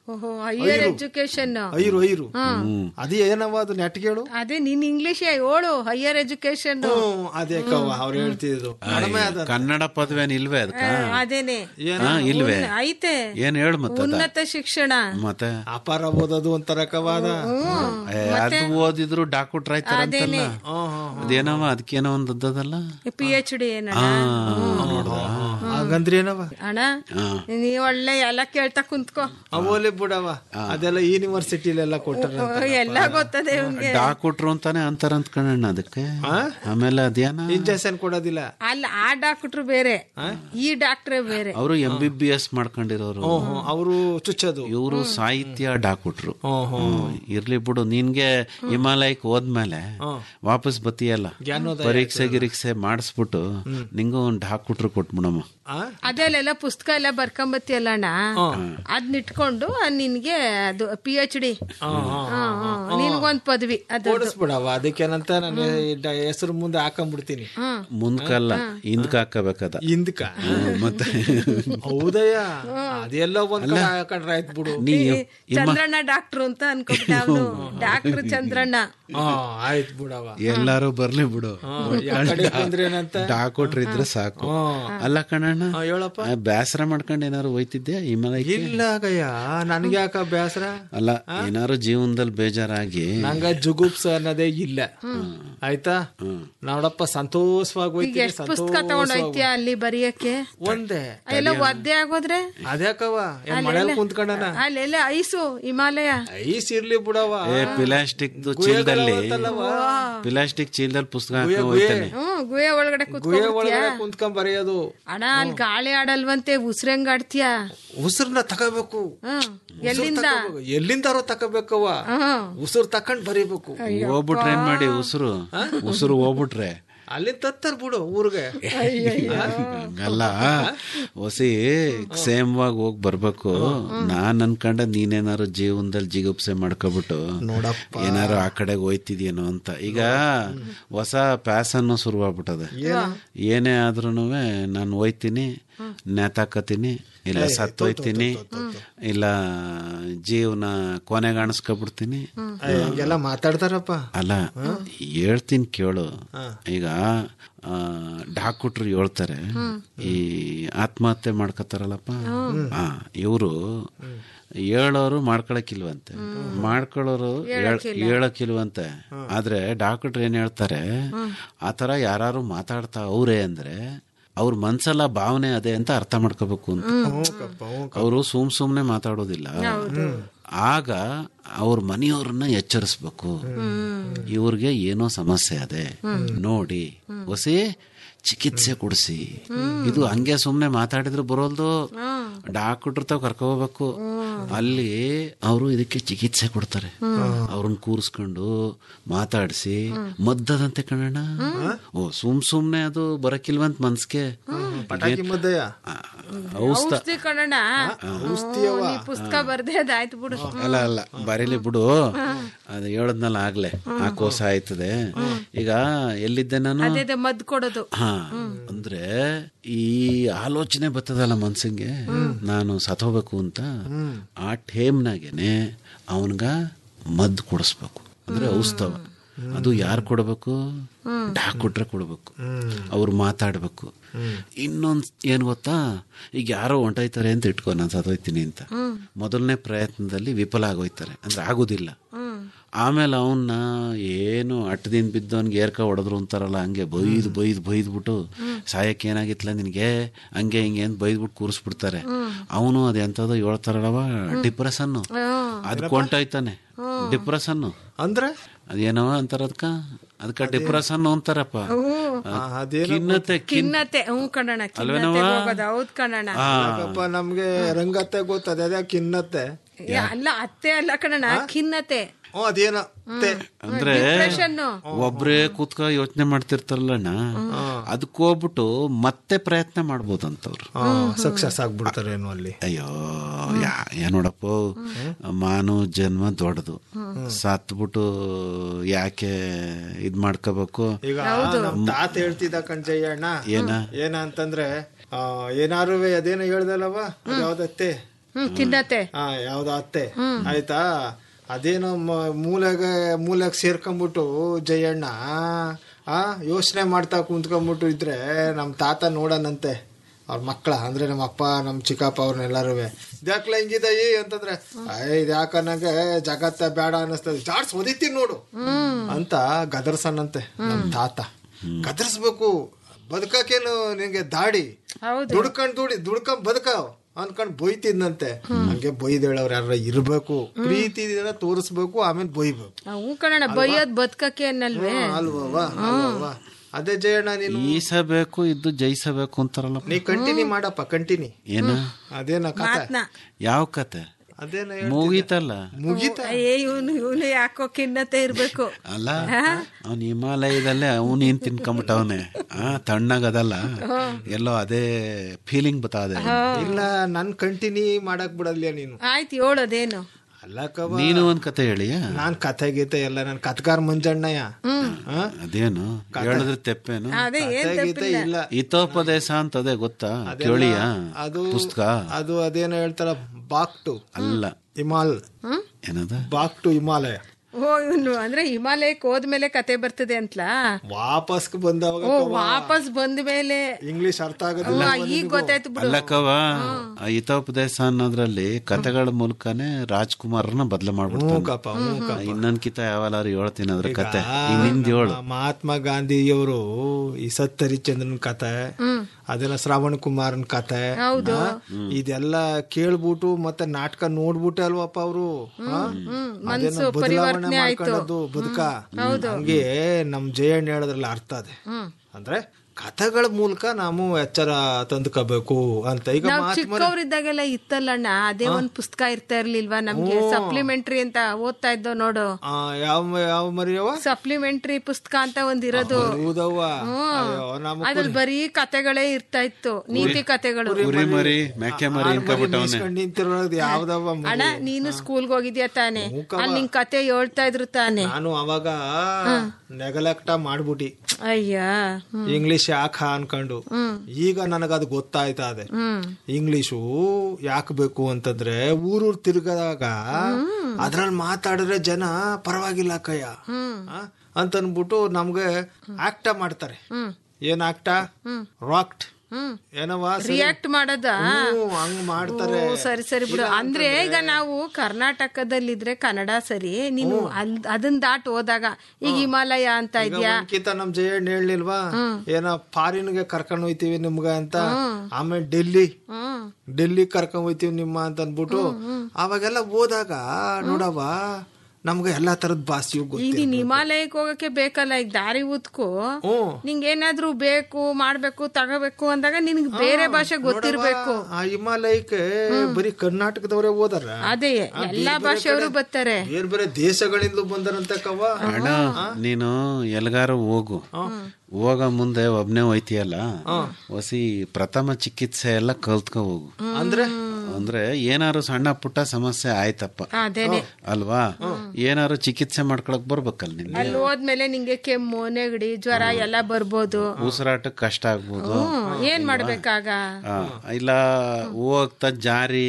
ಓಹೋ ಹೈಯರ್ ಎಜುಕೇಶನ್ ಐರು ಐರು ಅದೇ ಏನವ ಅದು ನೆಟ್ಗೇಳು ಅದೇ ನಿನ್ ಇಂಗ್ಲಿಷ್ ಹೇಳು ಹೈಯರ್ ಎಜುಕೇಶನ್ ಹ್ಮ್ ಅದೇ ಕವ್ವ ಅವ್ರು ಹೇಳ್ತಿದ್ರು ಕಡಿಮೆ ಅದ ಕನ್ನಡ ಪದವೇನ್ ಇಲ್ವೇ ಅದಕ್ಕ ಅದೇನೆ ಹಾ, ಇಲ್ವೇ ಉನ್ನ- ಐತೆ ಏನ್ ಹೇಳು ಮತ್ತೆ ಅದ? ಉನ್ನತ ಶಿಕ್ಷಣ ಮತ್ತೆ ಅಪಾರ ಓದೋದು ಒಂಥರ ಕವಾದ ಏ, ಅದು ಓದಿದ್ರು ಡಾಕ್ಟರ್ ಆಯ್ತಾರಂತಲ್ಲ ಅದೇನವ ಅದಕ್ಕೇನೋ ಒಂದ್ ಅದ್ದದಲ್ಲ ಪಿ ಎಚ್ ಡಿ ಏನ ಹಾ ನೋಡ್ದ ಹಂಗಂದ್ರೆ ಏನವ ಅಣ್ಣ ನೀ ಒಳ್ಳೆ ಎಲ್ಲ ಕೇಳ್ತಾ ಕುಂತ್ಕೋ ಅವೋಲೆ ಬಿಡವ ಅದೆಲ್ಲ ಯೂನಿವರ್ಸಿಟಿಲೆಲ್ಲ ಕೊಟ್ಟಾರ ಎಲ್ಲ ಗೊತ್ತದೆ ಇವ್ನ್ಗೆ ಡಾಕ್ಟ್ರು ಅಂತಾನೆ ಅಂತಾರಂತ ಕಣಣ್ಣ ಅದಕ್ಕೆ ಆಮೇಲೆ ಅದೇನ ಇಂಜೆಕ್ಷನ್ ಕೊಡೋದಿಲ್ಲ ಅಲ್ಲ ಆ ಡಾಕ್ಟ್ರು ಬೇರೆ ಈ ಡಾಕ್ಟ್ರೇ ಬೇರೆ ಅವರು ಎಂ ಬಿ ಬಿ ಎಸ್ ಮಾಡ್ಕೊಂಡಿರೋರು ಅವರು ಚುಚ್ಚೋದು ಇವರು ಸಾಹಿತ್ಯ ಡಾಕ್ಟ್ರು ಇರ್ಲಿ ಬಿಡು ನಿನ್ಗೆ ಹಿಮಾಲಯಕ್ಕೆ ಹೋದ್ಮೇಲೆ ವಾಪಸ್ ಬತ್ತೀಯಲ್ಲ ಪರೀಕ್ಷೆ ಗಿರೀಕ್ಷೆ ಮಾಡಿಸ್ಬಿಟ್ಟು ನಿಂಗೂ ಒಂದು ಡಾಕ್ಟ್ರು ಕೊಟ್ಬಿಡಮ್ಮ ಅದೆಲ್ಲ ಪುಸ್ತಕ ಎಲ್ಲ ಬರ್ಕೊಂಬತ್ತಿಯಲ್ಲ ಅಣ್ಣ ಅದ್ನ ಇಟ್ಕೊಂಡು ಅದ್ ನಿನ್ಗೆ ಅದು ಪಿ ಎಚ್ ಡಿ ನಿನ್ಗೊಂದ್ ಪದವಿ ಅದು ಓಡಿಸ್ಬಿಡವ ಅದಕ್ಕೇನಂತ ನಾನು ಹೆಸರು ಮುಂದೆ ಹಾಕೊಂಡ್ಬಿಡ್ತೀನಿ ಮುಂದ್ಕಲ್ಲ ಹಿಂದ್ಕ ಹಾಕಬೇಕದ ಹಿಂದ್ಕ ಮತ್ತೆ ಹೌದಯ್ಯ ಅದೆಲ್ಲ ಒಂದ್ ಕಡೆ ಹಾಕೊಂಡ್ರೆ ಆಯ್ತು ಬಿಡು ನೀ ಚಂದ್ರಣ್ಣ ಡಾಕ್ಟ್ರು ಅಂತ ಅನ್ಕೊಬಿಟ್ಟ ಅವನು ಡಾಕ್ಟ್ರು ಚಂದ್ರಣ್ಣ ಹಾ ಆಯ್ತು ಬಿಡವ ಎಲ್ಲಾರು ಬರ್ಲಿ ಬಿಡು ಯಾವ ಕಡೆ ಬಂದ್ರೆ ಏನಂತ ಡಾಕ್ಟ್ರ್ ಇದ್ರೆ ಸಾಕು ಅಲ್ಲ ಕಣಣ್ಣ ಹೇಳಪ್ಪ ಆ, ಬೇಸರ ಮಾಡ್ಕೊಂಡು ಏನಾರು ಹೋಯ್ತಿದ್ಯಾ ಹಿಮಾಲಯಕ್ಕೆ ಇಲ್ಲ ಗಯ್ಯ ನನ್ಗೆ ಯಾಕ ಬೇಸರ ಅಲ್ಲ ಏನಾರು ಜೀವನದಲ್ಲಿ ಬೇಜಾರಾಗಿ ನಂಗ ಜುಗುಪ್ಸ ಅನ್ನೋದೇ ಇಲ್ಲ ಆಯ್ತಾ ನೋಡಪ್ಪ ಸಂತೋಷವಾಗಿ ಈಗ ಹೋಯ್ತೀನಿ ಎಷ್ಟ್ ಪುಸ್ತಕ ತಗೊಂಡೋಯ್ತೀಯ ಅಲ್ಲಿ ಬರೆಯಕ್ಕೆ ಒಂದೇ ಎಲ್ಲ ಒದ್ದೆ ಆಗೋದ್ರೆ ಅದ್ಯಾಕವ ಏನ್ ಮನೇಲಿ ಕುಂತ್ಕೊಂಡನ ಅಲ್ಲೆಲ್ಲ ಐಸು ಹಿಮಾಲಯ ಐಸ್ ಇರ್ಲಿ ಬಿಡವ ಏ ಪ್ಲಾಸ್ಟಿಕ್ ಚೀಲದಲ್ಲಿ ಪ್ಲಾಸ್ಟಿಕ್ ಚೀಲದಲ್ಲಿ ಪುಸ್ತಕ ಹಾಕಿ ಹೋಯ್ತಾನೆ ಹ್ಮ್ ಗುಹೆ ಒಳಗಡೆ ಗುಹೆ ಕುತ್ಕೊಂಡ್ಬಿಡ್ತೀಯ ಒಳಗಡೆ ಕುಂತ್ಕೊಂಡ್ ಬರೆಯೋದು ಅಣ್ಣ ಅಲ್ಲಿ ಗಾಳಿ ಆಡಲ್ವಂತೆ ಉಸ್ರಂಗ್ ಆಡ್ತೀಯ ಉಸಿರ್ನ ತಗೋಬೇಕು ಹ್ಮ್ ಎಲ್ಲಿಂದ ಎಲ್ಲಿಂದಾರೋ ತಗೋಬೇಕವ ಹ್ಮ್ ಉಸಿರು ತಕೊಂಡ್ ಬರೀಬೇಕು ಹೋಗ್ಬಿಟ್ರೆ ಏನ್ ಮಾಡಿ ಉಸಿರು ಉಸಿರು ಹೋಗ್ಬಿಟ್ರೆ ಅಲ್ಲಿಂದ ತತ್ತಾರ ಬಿಡು ಊರಿಗೆ ಹಂಗಲ್ಲ ಹೊಸಿ ಸೇಮ್ವಾಗಿ ಹೋಗಿ ಬರ್ಬೇಕು ನಾನ್ ಅನ್ಕೊಂಡ ನೀನೇನಾರು ಜೀವನದಲ್ಲಿ ಜಿಗುಪ್ಸೆ ಮಾಡ್ಕೊಬಿಟ್ಟು ನೋಡಪ್ಪ ಏನಾರು ಆ ಕಡೆಗೆ ಹೋಯ್ತಿದ್ಯೇನೋ ಅಂತ ಈಗ ಹೊಸ ಪ್ಯಾಸನ್ ಶುರುವಾಗ್ಬಿಟ್ಟದೆ ಏನೇ ಆದ್ರೂ ನಾನು ಹೋಯ್ತೀನಿ ನೇತಾಕತೀನಿ ಇಲ್ಲ ಸತ್ತೋಯ್ತೀನಿ ಇಲ್ಲ ಜೀವನ ಕೊನೆಗಾಣಿಸ್ಕೊಬಿಡ್ತೀನಿ ಹಂಗೆಲ್ಲ ಮಾತಾಡ್ತಾರಪ್ಪ ಅಲ್ಲ ಹೇಳ್ತೀನಿ ಕೇಳು ಈಗ ಡಾಕ್ಟ್ರು ಹೇಳ್ತಾರೆ ಈ ಆತ್ಮಹತ್ಯೆ ಮಾಡ್ಕೋತಾರಲ್ಲಪ್ಪ ಇವರು ಹೇಳೋರು ಮಾಡ್ಕೊಳಕಿಲ್ವಂತೆ ಮಾಡ್ಕೊಳ್ಳೋರು ಹೇಳಕ್ಕಿಲ್ವಂತೆ ಆದ್ರೆ ಡಾಕ್ಟ್ರ್ ಏನ್ ಹೇಳ್ತಾರೆ ಆತರ ಯಾರು ಮಾತಾಡ್ತಾ ಅವ್ರೆ ಅಂದ್ರೆ ಅವ್ರ ಮನ್ಸಲ್ಲ ಭಾವನೆ ಅದೇ ಅಂತ ಅರ್ಥ ಮಾಡ್ಕೋಬೇಕು ಅಂತ ಅವರು ಸುಮ್ ಸುಮ್ನೆ ಮಾತಾಡೋದಿಲ್ಲ ಆಗ ಅವ್ರ ಮನೆಯವ್ರನ್ನ ಎಚ್ಚರಿಸ್ಬೇಕು ಇವ್ರಿಗೆ ಏನೋ ಸಮಸ್ಯೆ ಅದೇ ನೋಡಿ ಹೊಸಿ ಚಿಕಿತ್ಸೆ ಕೊಡಿಸಿ ಇದು ಹಂಗೆ ಸುಮ್ನೆ ಮಾತಾಡಿದ್ರು ಬರೋಲ್ದು ಡಾಕ್ಟ್ರ್ ತಾವ್ ಕರ್ಕೊ ಹೋಗ್ಬೇಕು ಅಲ್ಲಿ ಅವರು ಇದಕ್ಕೆ ಚಿಕಿತ್ಸೆ ಕೊಡ್ತಾರೆ ಅವ್ರನ್ನ ಕೂರಿಸ್ಕೊಂಡು ಮಾತಾಡಿಸಿ ಮದ್ದದಂತೆ ಕಣಣ್ಣ ಓ ಸುಮ್ ಸುಮ್ನೆ ಅದು ಬರಕಿಲ್ವಂತ ಮನ್ಸ್ಗೆ ಪಟಾಕಿ ಮದ್ದಯ್ಯ ಔಷಧ ಔಷಧಿ ಕಣಣ್ಣ ನೀ ಪುಸ್ತಕ ಬರ್ದೆ ಅದಾಯ್ತು ಬಿಡು ಅಲ್ಲ ಅಲ್ಲ ಬರೀಲಿ ಬಿಡು ಅದು ಹೇಳದ್ನಲ್ಲ ಆಗ್ಲೇ ಆ ಕೋಸ ಆಯ್ತದೆ ಈಗ ಎಲ್ಲಿದ್ದೆ ನಾನು ಅದೇ ಮದ್ ಕೊಡೋದು ಹಾ ಅಂದ್ರೆ ಈ ಆಲೋಚನೆ ಬರ್ತದಲ್ಲ ಮನ್ಸಂಗೆ ನಾನು ಸತ್ತೋಗ್ಬೇಕು ಅಂತ ಆ ಟೇಮ್ನಾಗೇನೆ ಅವನ್ಗ ಮದ್ದು ಕೊಡಿಸ್ಬೇಕು ಅಂದ್ರೆ ಔಷಧವ ಅದು ಯಾರು ಕೊಡಬೇಕು ಡಾಕ್ಟ್ರೆ ಕೊಡ್ಬೇಕು ಅವ್ರು ಮಾತಾಡ್ಬೇಕು ಇನ್ನೊಂದ್ ಏನ್ ಗೊತ್ತಾ ಈಗ ಯಾರೋ ಹೊಂಟೋಯ್ತಾರೆ ಅಂತ ಇಟ್ಕೋ ನಾನು ಸತ್ತೋಯ್ತೀನಿ ಅಂತ ಮೊದಲನೇ ಪ್ರಯತ್ನದಲ್ಲಿ ವಿಫಲ ಆಗೋಯ್ತಾರೆ ಅಂದ್ರೆ ಆಗೋದಿಲ್ಲ ಆಮೇಲೆ ಅವನ್ನ ಏನು ಅಟ್ಟದಿಂದ ಬಿದ್ದವನ್ಗೆ ಏರ್ಕ ಹೊಡೆದ್ರು ಅಂತಾರಲ್ಲ ಹಂಗೆ ಬೈದ್ ಬೈದ್ ಬೈದ್ಬಿಟ್ಟು ಸಾಯಕ್ಕೆ ಏನಾಗಿತ್ತಲ್ಲ ನಿನಗೆ ಹಂಗೆ ಹಿಂಗೆ ಅಂತ ಬೈದ್ಬಿಟ್ಟು ಕೂರಿಸ್ಬಿಡ್ತಾರೆ ಅವನು ಅದು ಎಂಥದೋ ಹೇಳ್ತಾರಲ್ಲವ ಡಿಪ್ರೆಷನ್ ಅದ್ ಕೊಂಟೋಯ್ತಾನೆ ಡಿಪ್ರೆಷನ್ ಅಂದ್ರೆ ಅದೇನವ ಅಂತಾರ ಅದಕ್ಕ ಅದಕ್ಕ ಡಿಪ್ರೆಷನ್ ಅಂತಾರಪ್ಪ ಖಿನ್ನತೆ ಖಿನ್ ಖಿನ್ನತೆ ಹ್ಞೂ ಕಣಣ್ಣ ಖಿನ್ನತೆ ಹೋಗೋದು ಹೌದ್ ಕಣಣ್ಣ ಯಾಕಪ್ಪ ನಮ್ಗೆ ರಂಗತ್ತೆ ಗೊತ್ತದೆ ಅದೇ ಕಿನ್ನತ್ತೆ ಏ, ಅಲ್ಲ ಅತ್ತೆ ಅಲ್ಲ ಕಣಣ್ಣ ಖಿನ್ನತೆ ಹ್ಞೂ ಅದೇನೋ ತೆ. ಅಂದ್ರೆ ಡಿಪ್ರೆಷನ್ ಒಬ್ರೇ ಕೂತ್ಕ ಯೋಚನೆ ಮಾಡ್ತಿರ್ತಾರಲ್ಲಣ್ಣ ಅದಕ್ಕೆ ಹೋಗ್ಬಿಟ್ಟು ಮತ್ತೆ ಪ್ರಯತ್ನ ಮಾಡ್ಬೋದಂತವ್ರು ಸಕ್ಸಸ್ ಆಗ್ಬಿಡ್ತಾರೇನೋ ಅಲ್ಲಿ ಅಯ್ಯೋ ಯಾ ಏನ್ ನೋಡಪ್ಪ ಮಾನವ ಜನ್ಮ ದೊಡ್ಡದು ಸತ್ಬಿಟ್ಟು ಯಾಕೆ ಇದ್ ಮಾಡ್ಕೋಬೇಕು ಈಗ ನಮ್ ತಾತ ಹೇಳ್ತಿದ್ದ ಕಣ್ಜಯ್ಯ ಅಣ್ಣ ಏನ ಏನ ಅಂತಂದ್ರೆ ಆ, ಏನಾರು ಅದೇನೋ ಹೇಳ್ದಲ್ಲವ ಯಾವ್ದತ್ತೆ ಹ್ಮ್ ತಿನ್ನತ್ತೆ ಆ ಯಾವ್ದೋ ಅತ್ತೆ ಆಯ್ತಾ ಅದೇನೋ ಮ- ಮೂಲೆಗೆ ಮೂಲೆಗೆ ಸೇರ್ಕೊಂಡ್ಬಿಟ್ಟು ಜಯಣ್ಣ ಆ ಯೋಚನೆ ಮಾಡ್ತಾ ಕುಂತ್ಕೊಂಡ್ಬಿಟ್ಟು ಇದ್ರೆ ನಮ್ಮ ತಾತ ನೋಡನಂತೆ ಅವ್ರ ಮಕ್ಕಳ ಅಂದ್ರೆ ನಮ್ಮ ಅಪ್ಪ ನಮ್ಮ ಚಿಕ್ಕಪ್ಪ ಅವ್ರನ್ನೆಲ್ಲರೂ ಇದ್ಯಾಕ್ಲ ಹಿಂಗಿದಯಿ ಅಂತಂದ್ರೆ ಅಯ್ಯ ಇದ್ಯಾಕ ನಂಗೆ ಜಗತ್ತ ಬೇಡ ಅನ್ನಿಸ್ತದೆ ಜಾಡ್ಸ್ ಒದಿತೀನಿ ನೋಡು ಅಂತ ಗದರ್ಸನಂತೆ ನಮ್ಮ ತಾತ ಗದರ್ಸ್ಬೇಕು ಬದುಕಕ್ಕೇನು ನಿನ್ಗೆ ದಾಡಿ ಹೌದು ದುಡ್ಕೊಂಡ್ ದುಡಿ ದುಡ್ಕೊಂಡ್ ಬದುಕ ಅನ್ಕೊಂಡ್ ಬೈತಿದ್ನಂತೆ ಹಂಗೆ ಬೈದೇಳವ್ರು ಯಾರ ಇರ್ಬೇಕು ಪ್ರೀತಿನ ತೋರಿಸ್ಬೇಕು ಆಮೇಲೆ ಬೈಬೇಕು ಹೂ ಕಣಣ್ಣ ಬೈಯೋದ್ ಬದುಕಕ್ಕೆ ಅನ್ನಲ್ವೇ ಅಲ್ವವ್ವ ಅಲ್ವವ್ವ ಅದೇ ಜಯಣ್ಣ ನೀನು ಈಸಬೇಕು ಇದ್ದು ಜಯಿಸಬೇಕು ಅಂತಾರಲ್ಲ ನೀ ಕಂಟಿನ್ಯೂ ಮಾಡಪ್ಪ ಕಂಟಿನ್ಯೂ ಏನು ಅದೇನ ಕತೆ ಮಾತ್ನ ಯಾವ ಕತೆ ಅದೇನ ಮುಗೀತಲ್ಲ ಮುಗೀತ ಏ ಇವನು ಇವನು ಯಾಕೋ ಖಿನ್ನತೆ ಇರ್ಬೇಕು ಅಲ್ಲ ಅವನ್ ಹಿಮಾಲಯದಲ್ಲೇ ಅವನು ಏನ್ ತಿನ್ಕೊಂಬಿಟ್ಟವನೆ ಆ ತಣ್ಣಗದಲ್ಲ ಎಲ್ಲೋ ಅದೇ ಫೀಲಿಂಗ್ ಬತ್ತದೆ ಇಲ್ಲ ನನ್ ಕಂಟಿನ್ಯೂ ಮಾಡಕ್ ಬಿಡಲ್ಯ ನೀನು ಆಯ್ತು ಹೇಳೋದೇನು ಅಲ್ಲ ಕವ ನೀನು ಒಂದ್ ಕತೆ ಹೇಳಿಯ ನಾನ್ ಕತೆ ಗೀತೆ ಎಲ್ಲ ನನ್ ಕತ್ಗಾರ್ ಮಂಜಣ್ಣಯ್ಯ ಆ? ಅದೇನು ಹೇಳಿದ್ರೆ ತೆಪ್ಪೇನು ಅದೇ ಏನ್ ಕತೆ ಗೀತೆ ಇಲ್ಲ ಹಿತೋಪದೇಶ ಅಂತದೆ ಗೊತ್ತಾ ಕೇಳಿಯ ಅದು ಪುಸ್ತಕ ಅದು ಅದೇನೋ ಹೇಳ್ತಾರ ಬಾಕ್ ಟು ಅಲ್ಲ ಹಿಮಾಲ್ ಏನದ ಬಾಕ್ ಟು ಹಿಮಾಲಯ ಓ ಇವನು ಅಂದ್ರೆ ಹಿಮಾಲಯಕ್ಕೆ ಹೋದ್ಮೇಲೆ ಕತೆ ಬರ್ತದೆ ಅಂತಲಾ ವಾಪಸ್ ಬಂದವಾಗ ಓ ವಾಪಸ್ ಬಂದ ಮೇಲೆ ಇಂಗ್ಲಿಷ್ ಅರ್ಥ ಆಗೋದಿಲ್ಲ ಈಗ ಗೊತ್ತಾಯ್ತು ಬಿಡು ಅಲ್ಲಕ್ಕವ ಆ ಹಿತೋಪದೇಶ ಅನ್ನೋದ್ರಲ್ಲಿ ಕತೆಗಳ ಮೂಲಕನೇ ರಾಜ್ಕುಮಾರ್ನ ಬದಲು ಮಾಡ್ಬಿಡ್ತಾನೆ ಕಪ್ಪ ಹ್ಞೂ ಕಪ್ಪ. ಇನ್ನೊಂದ್ಕಿತ ಯಾವಲ್ಲಾರು ಹೇಳ್ತೀನಿ ಅದ್ರ ಕತೆ ಈಗ ನಿಂದ ಹೇಳು ನಮ್ಮ ಮಹಾತ್ಮ ಗಾಂಧಿಯವರು ಈ ಸತ್ತರಿಚಂದ್ರನ್ ಕತೆ ಅದೆಲ್ಲ ಶ್ರಾವಣ ಕುಮಾರನ್ ಕತೆ ಹೌದು. ಆ, ಇದೆಲ್ಲ ಕೇಳ್ಬಿಟ್ಟು ಮತ್ತೆ ನಾಟಕ ನೋಡ್ಬಿಟ್ಟೆ ಅಲ್ವಪ್ಪ ಅವರು ಮನ್ಸು ಬದಲಾವಣೆ ಪರಿವರ್ತನೆ ಆಯ್ತು ಮಾಡ್ಕೊಳ್ಳೋದು ಬದುಕ ಹಂಗೆ ನಮ್ ಜಯಣ್ಣ ಹೇಳೋದ್ರಲ್ಲಿ ಅರ್ಥ ಅದೆ ಅಂದ್ರೆ ಕಥೆಗಳ ಮೂಲಕ ನಾವು ಎಚ್ಚರ ತಂದ್ಕೋಬೇಕು ಅಂತ ಈಗ ನಾವ್ ಮಹಾತ್ಮ ಚಿಕ್ಕವ್ರಿದ್ದಾಗೆಲ್ಲ ಇತ್ತಲ್ಲಣ್ಣ ಅದೇ ಒಂದ್ ಪುಸ್ತಕ ಇರ್ತಾ ಇರ್ಲಿಲ್ವಾ ನಮ್ಗೆ ಸಪ್ಲಿಮೆಂಟ್ರಿ ಅಂತ ಓದ್ತಾ ಇದ್ದೋ ನೋಡು ಆ, ಯಾವ ಯಾವ ಮರಿಯವ ಸಪ್ಲಿಮೆಂಟ್ರಿ ಪುಸ್ತಕ ಅಂತ ಒಂದ್ ಇರೋದು ಹೌದವ್ವ ಅಯ್ಯೋ, ನಮ್ಮ ಅದ್ರಲ್ಲಿ ಬರೀ ಕತೆಗಳೇ ಇರ್ತಾ ಇತ್ತು ನೀತಿ ಕತೆಗಳು ಕುರಿ ಮರಿ ಮೇಕೆ ಮರಿ ಇನ್ಕೊಬಿಟ್ಟವನೆ ಮೇಯಿಸ್ಕೊಂಡ್ ನಿಂತಿರೋದು ಯಾವ್ದವ್ವ ಮರಿ? ಅಣ್ಣ ನೀನು ಸ್ಕೂಲ್ಗೆ ಹೋಗಿದ್ಯಾ ತಾನೆ ಅಲ್ಲಿ ನಿಂಗ್ ಕತೆ ಹೇಳ್ತಾ ಇದ್ರು ತಾನೆ ನಾನು ಅವಾಗ ನೆಗಲೆಕ್ಟ ಮಾಡ್ಬಿಟ್ಟಿ ಅಯ್ಯ ಹ್ಮ್. ಇಂಗ್ಲಿಷ್ ಯಾಕ ಅನ್ಕೊಂಡು ಈಗ ನನಗದು ಗೊತ್ತಾಯ್ತಾ ಅದೆ ಇಂಗ್ಲಿಷು ಯಾಕೆ ಬೇಕು ಅಂತಂದ್ರೆ ಊರೂರ್ ತಿರ್ಗದಾಗ ಅದ್ರಲ್ಲಿ ಮಾತಾಡಿದ್ರೆ ಜನ ಪರವಾಗಿಲ್ಲ ಕಯ್ಯ ಆ? ಅಂತನ್ಬಿಟ್ಟು ನಮ್ಗೆ ಆಕ್ಟ ಮಾಡ್ತಾರೆ ಏನ್ ಆಕ್ಟ ರಾಕ್ಟ್ ಏನವ ರಿಯಾಕ್ಟ್ ಮಾಡೋದ ಹಂಗ್ ಮಾಡ್ತಾರೆ ಓ, ಸರಿ ಸರಿ ಬಿಡು ಅಂದ್ರೆ ಈಗ ನಾವು ಕರ್ನಾಟಕದಲ್ಲಿದ್ರೆ ಕನ್ನಡ ಸರಿ ನೀನು ಅಲ್ ಅದನ್ ದಾಟ್ ಹೋದಾಗ ಈಗ ಹಿಮಾಲಯ ಅಂತ ಈಗ ಇದ್ಯಾ ಒಂದ್ಕಿತ ನಮ್ ಜಯಣ್ಣ ಹೇಳಿಲ್ವಾ ಏನೋ ಫಾರಿನ್ಗೆ ಕರ್ಕೊಂಡ್ ಹೋಯ್ತಿವಿ ನಿಮ್ಗ ಅಂತ ಆಮೇಲೆ ಡೆಲ್ಲಿ ಡೆಲ್ಲಿ ಕರ್ಕೊಂಡ್ ಹೋಯ್ತಿವಿ ನಿಮ್ಮ ಅಂತ ಅನ್ಬಿಟ್ಟು ಅವಾಗೆಲ್ಲ ಹೋದಾಗ ನೋಡವ ನಮ್ಗೆ ಎಲ್ಲಾ ತರದ್ ಭಾಷೆಯು ಈಗ ಗೊತ್ತಿಲ್ಲ ನೀನ್ ಹಿಮಾಲಯಕ್ಕೆ ಹೋಗಕ್ಕೆ ಬೇಕಲ್ಲ ಈಗ ದಾರಿ ಉತ್ಕು ಹ್ಮ್. ನಿಂಗೆ ಏನಾದ್ರೂ ಬೇಕು ಮಾಡ್ಬೇಕು ತಗೋಬೇಕು ಅಂದಾಗ ನಿನ್ಗೆ ಬೇರೆ ಭಾಷೆ ಗೊತ್ತಿರ್ಬೇಕು ಆ ಹಿಮಾಲಯಕ್ಕೆ ಬರೀ ಕರ್ನಾಟಕದವರೇ ಹೋದಾರ ಅದೇ ಎಲ್ಲಾ ಭಾಷೆಯವರು ಬರ್ತಾರೆ ಬೇರೆ ಬೇರೆ ದೇಶಗಳಿಂದಲೂ ಬಂದರಂತೆ ಕವ್ವ ಅಣ್ಣ ನೀನು ಎಲ್ಗಾರು ಹೋಗು ಹೋಗ ಮುಂದೆ ಒಬ್ನೇ ಹೋಯ್ತಿಯಲ್ಲ ಹೊಸಿ ಪ್ರಥಮ ಚಿಕಿತ್ಸೆ ಎಲ್ಲ ಕಲ್ತ್ಕೊ ಹೋಗು ಅಂದ್ರೆ ಅಂದ್ರೆ ಏನಾರು ಸಣ್ಣ ಪುಟ್ಟ ಸಮಸ್ಯೆ ಆಯ್ತಪ್ಪ ಅದೇನೆ ಅಲ್ವಾ ಏನಾರು ಚಿಕಿತ್ಸೆ ಮಾಡ್ಕೊಳಕ್ ಬರ್ಬೇಕಲ್ಲ ನಿನ್ಗೆ ಅಲ್ಲಿ ಹೋದ್ಮೇಲೆ ನಿಂಗೆ ಕೆಮ್ಮು ನೆಗಡಿ ಜ್ವರ ಎಲ್ಲ ಬರ್ಬೋದು ಉಸಿರಾಟಕ್ಕೆ ಕಷ್ಟ ಆಗ್ಬೋದು ಹ್ಮ್ ಏನ್ ಮಾಡ್ಬೇಕಾಗ ಆ, ಇಲ್ಲ ಹೋಗ್ತಾ ಜಾರಿ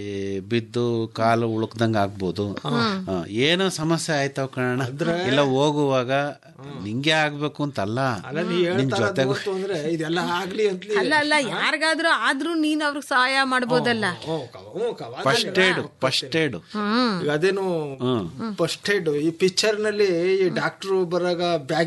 ಬಿದ್ದು ಕಾಲು ಉಳುಕ್ದಂಗ ಆಗ್ಬೋದು ಆ, ಏನೋ ಸಮಸ್ಯೆ ಆಯ್ತಾವ ಕಣ ಇಲ್ಲ ಹೋಗುವಾಗ ನಿಂಗೆ ಆಗ್ಬೇಕು ಅಂತಲ್ಲ ಅಲ್ಲ ನೀ ನಿನ್ ಹೇಳ್ತಾ ಇರೋದ್ ಜೊತೆಗೂ ಗೊತ್ತು ಅಂದ್ರೆ ಇದೆಲ್ಲ ಆಗ್ಲಿ ಅಂತಲಿ ಅಲ್ಲ ಅಲ್ಲ ಯಾರಿಗಾದ್ರೂ ಆದ್ರೂ ನೀನ್ ಅವ್ರಿಗೆ ಸಹಾಯ ಮಾಡ್ಬೋದಲ್ಲ ಹ್ಞೂ ಕವ್ವ, ಹ್ಞೂ ಕವ್ವ. ಫಸ್ಟ್ ಏಡ್ ಫಸ್ಟ್ ಏಡ್ ಈಗ ಅದೇನು ಫಸ್ಟ್ ಏಡ್ ಈ ಪಿಕ್ಚರ್ ನಲ್ಲಿ ಈ ಡಾಕ್ಟರ್ ಬರಾಗ ಬ್ಯಾಗ್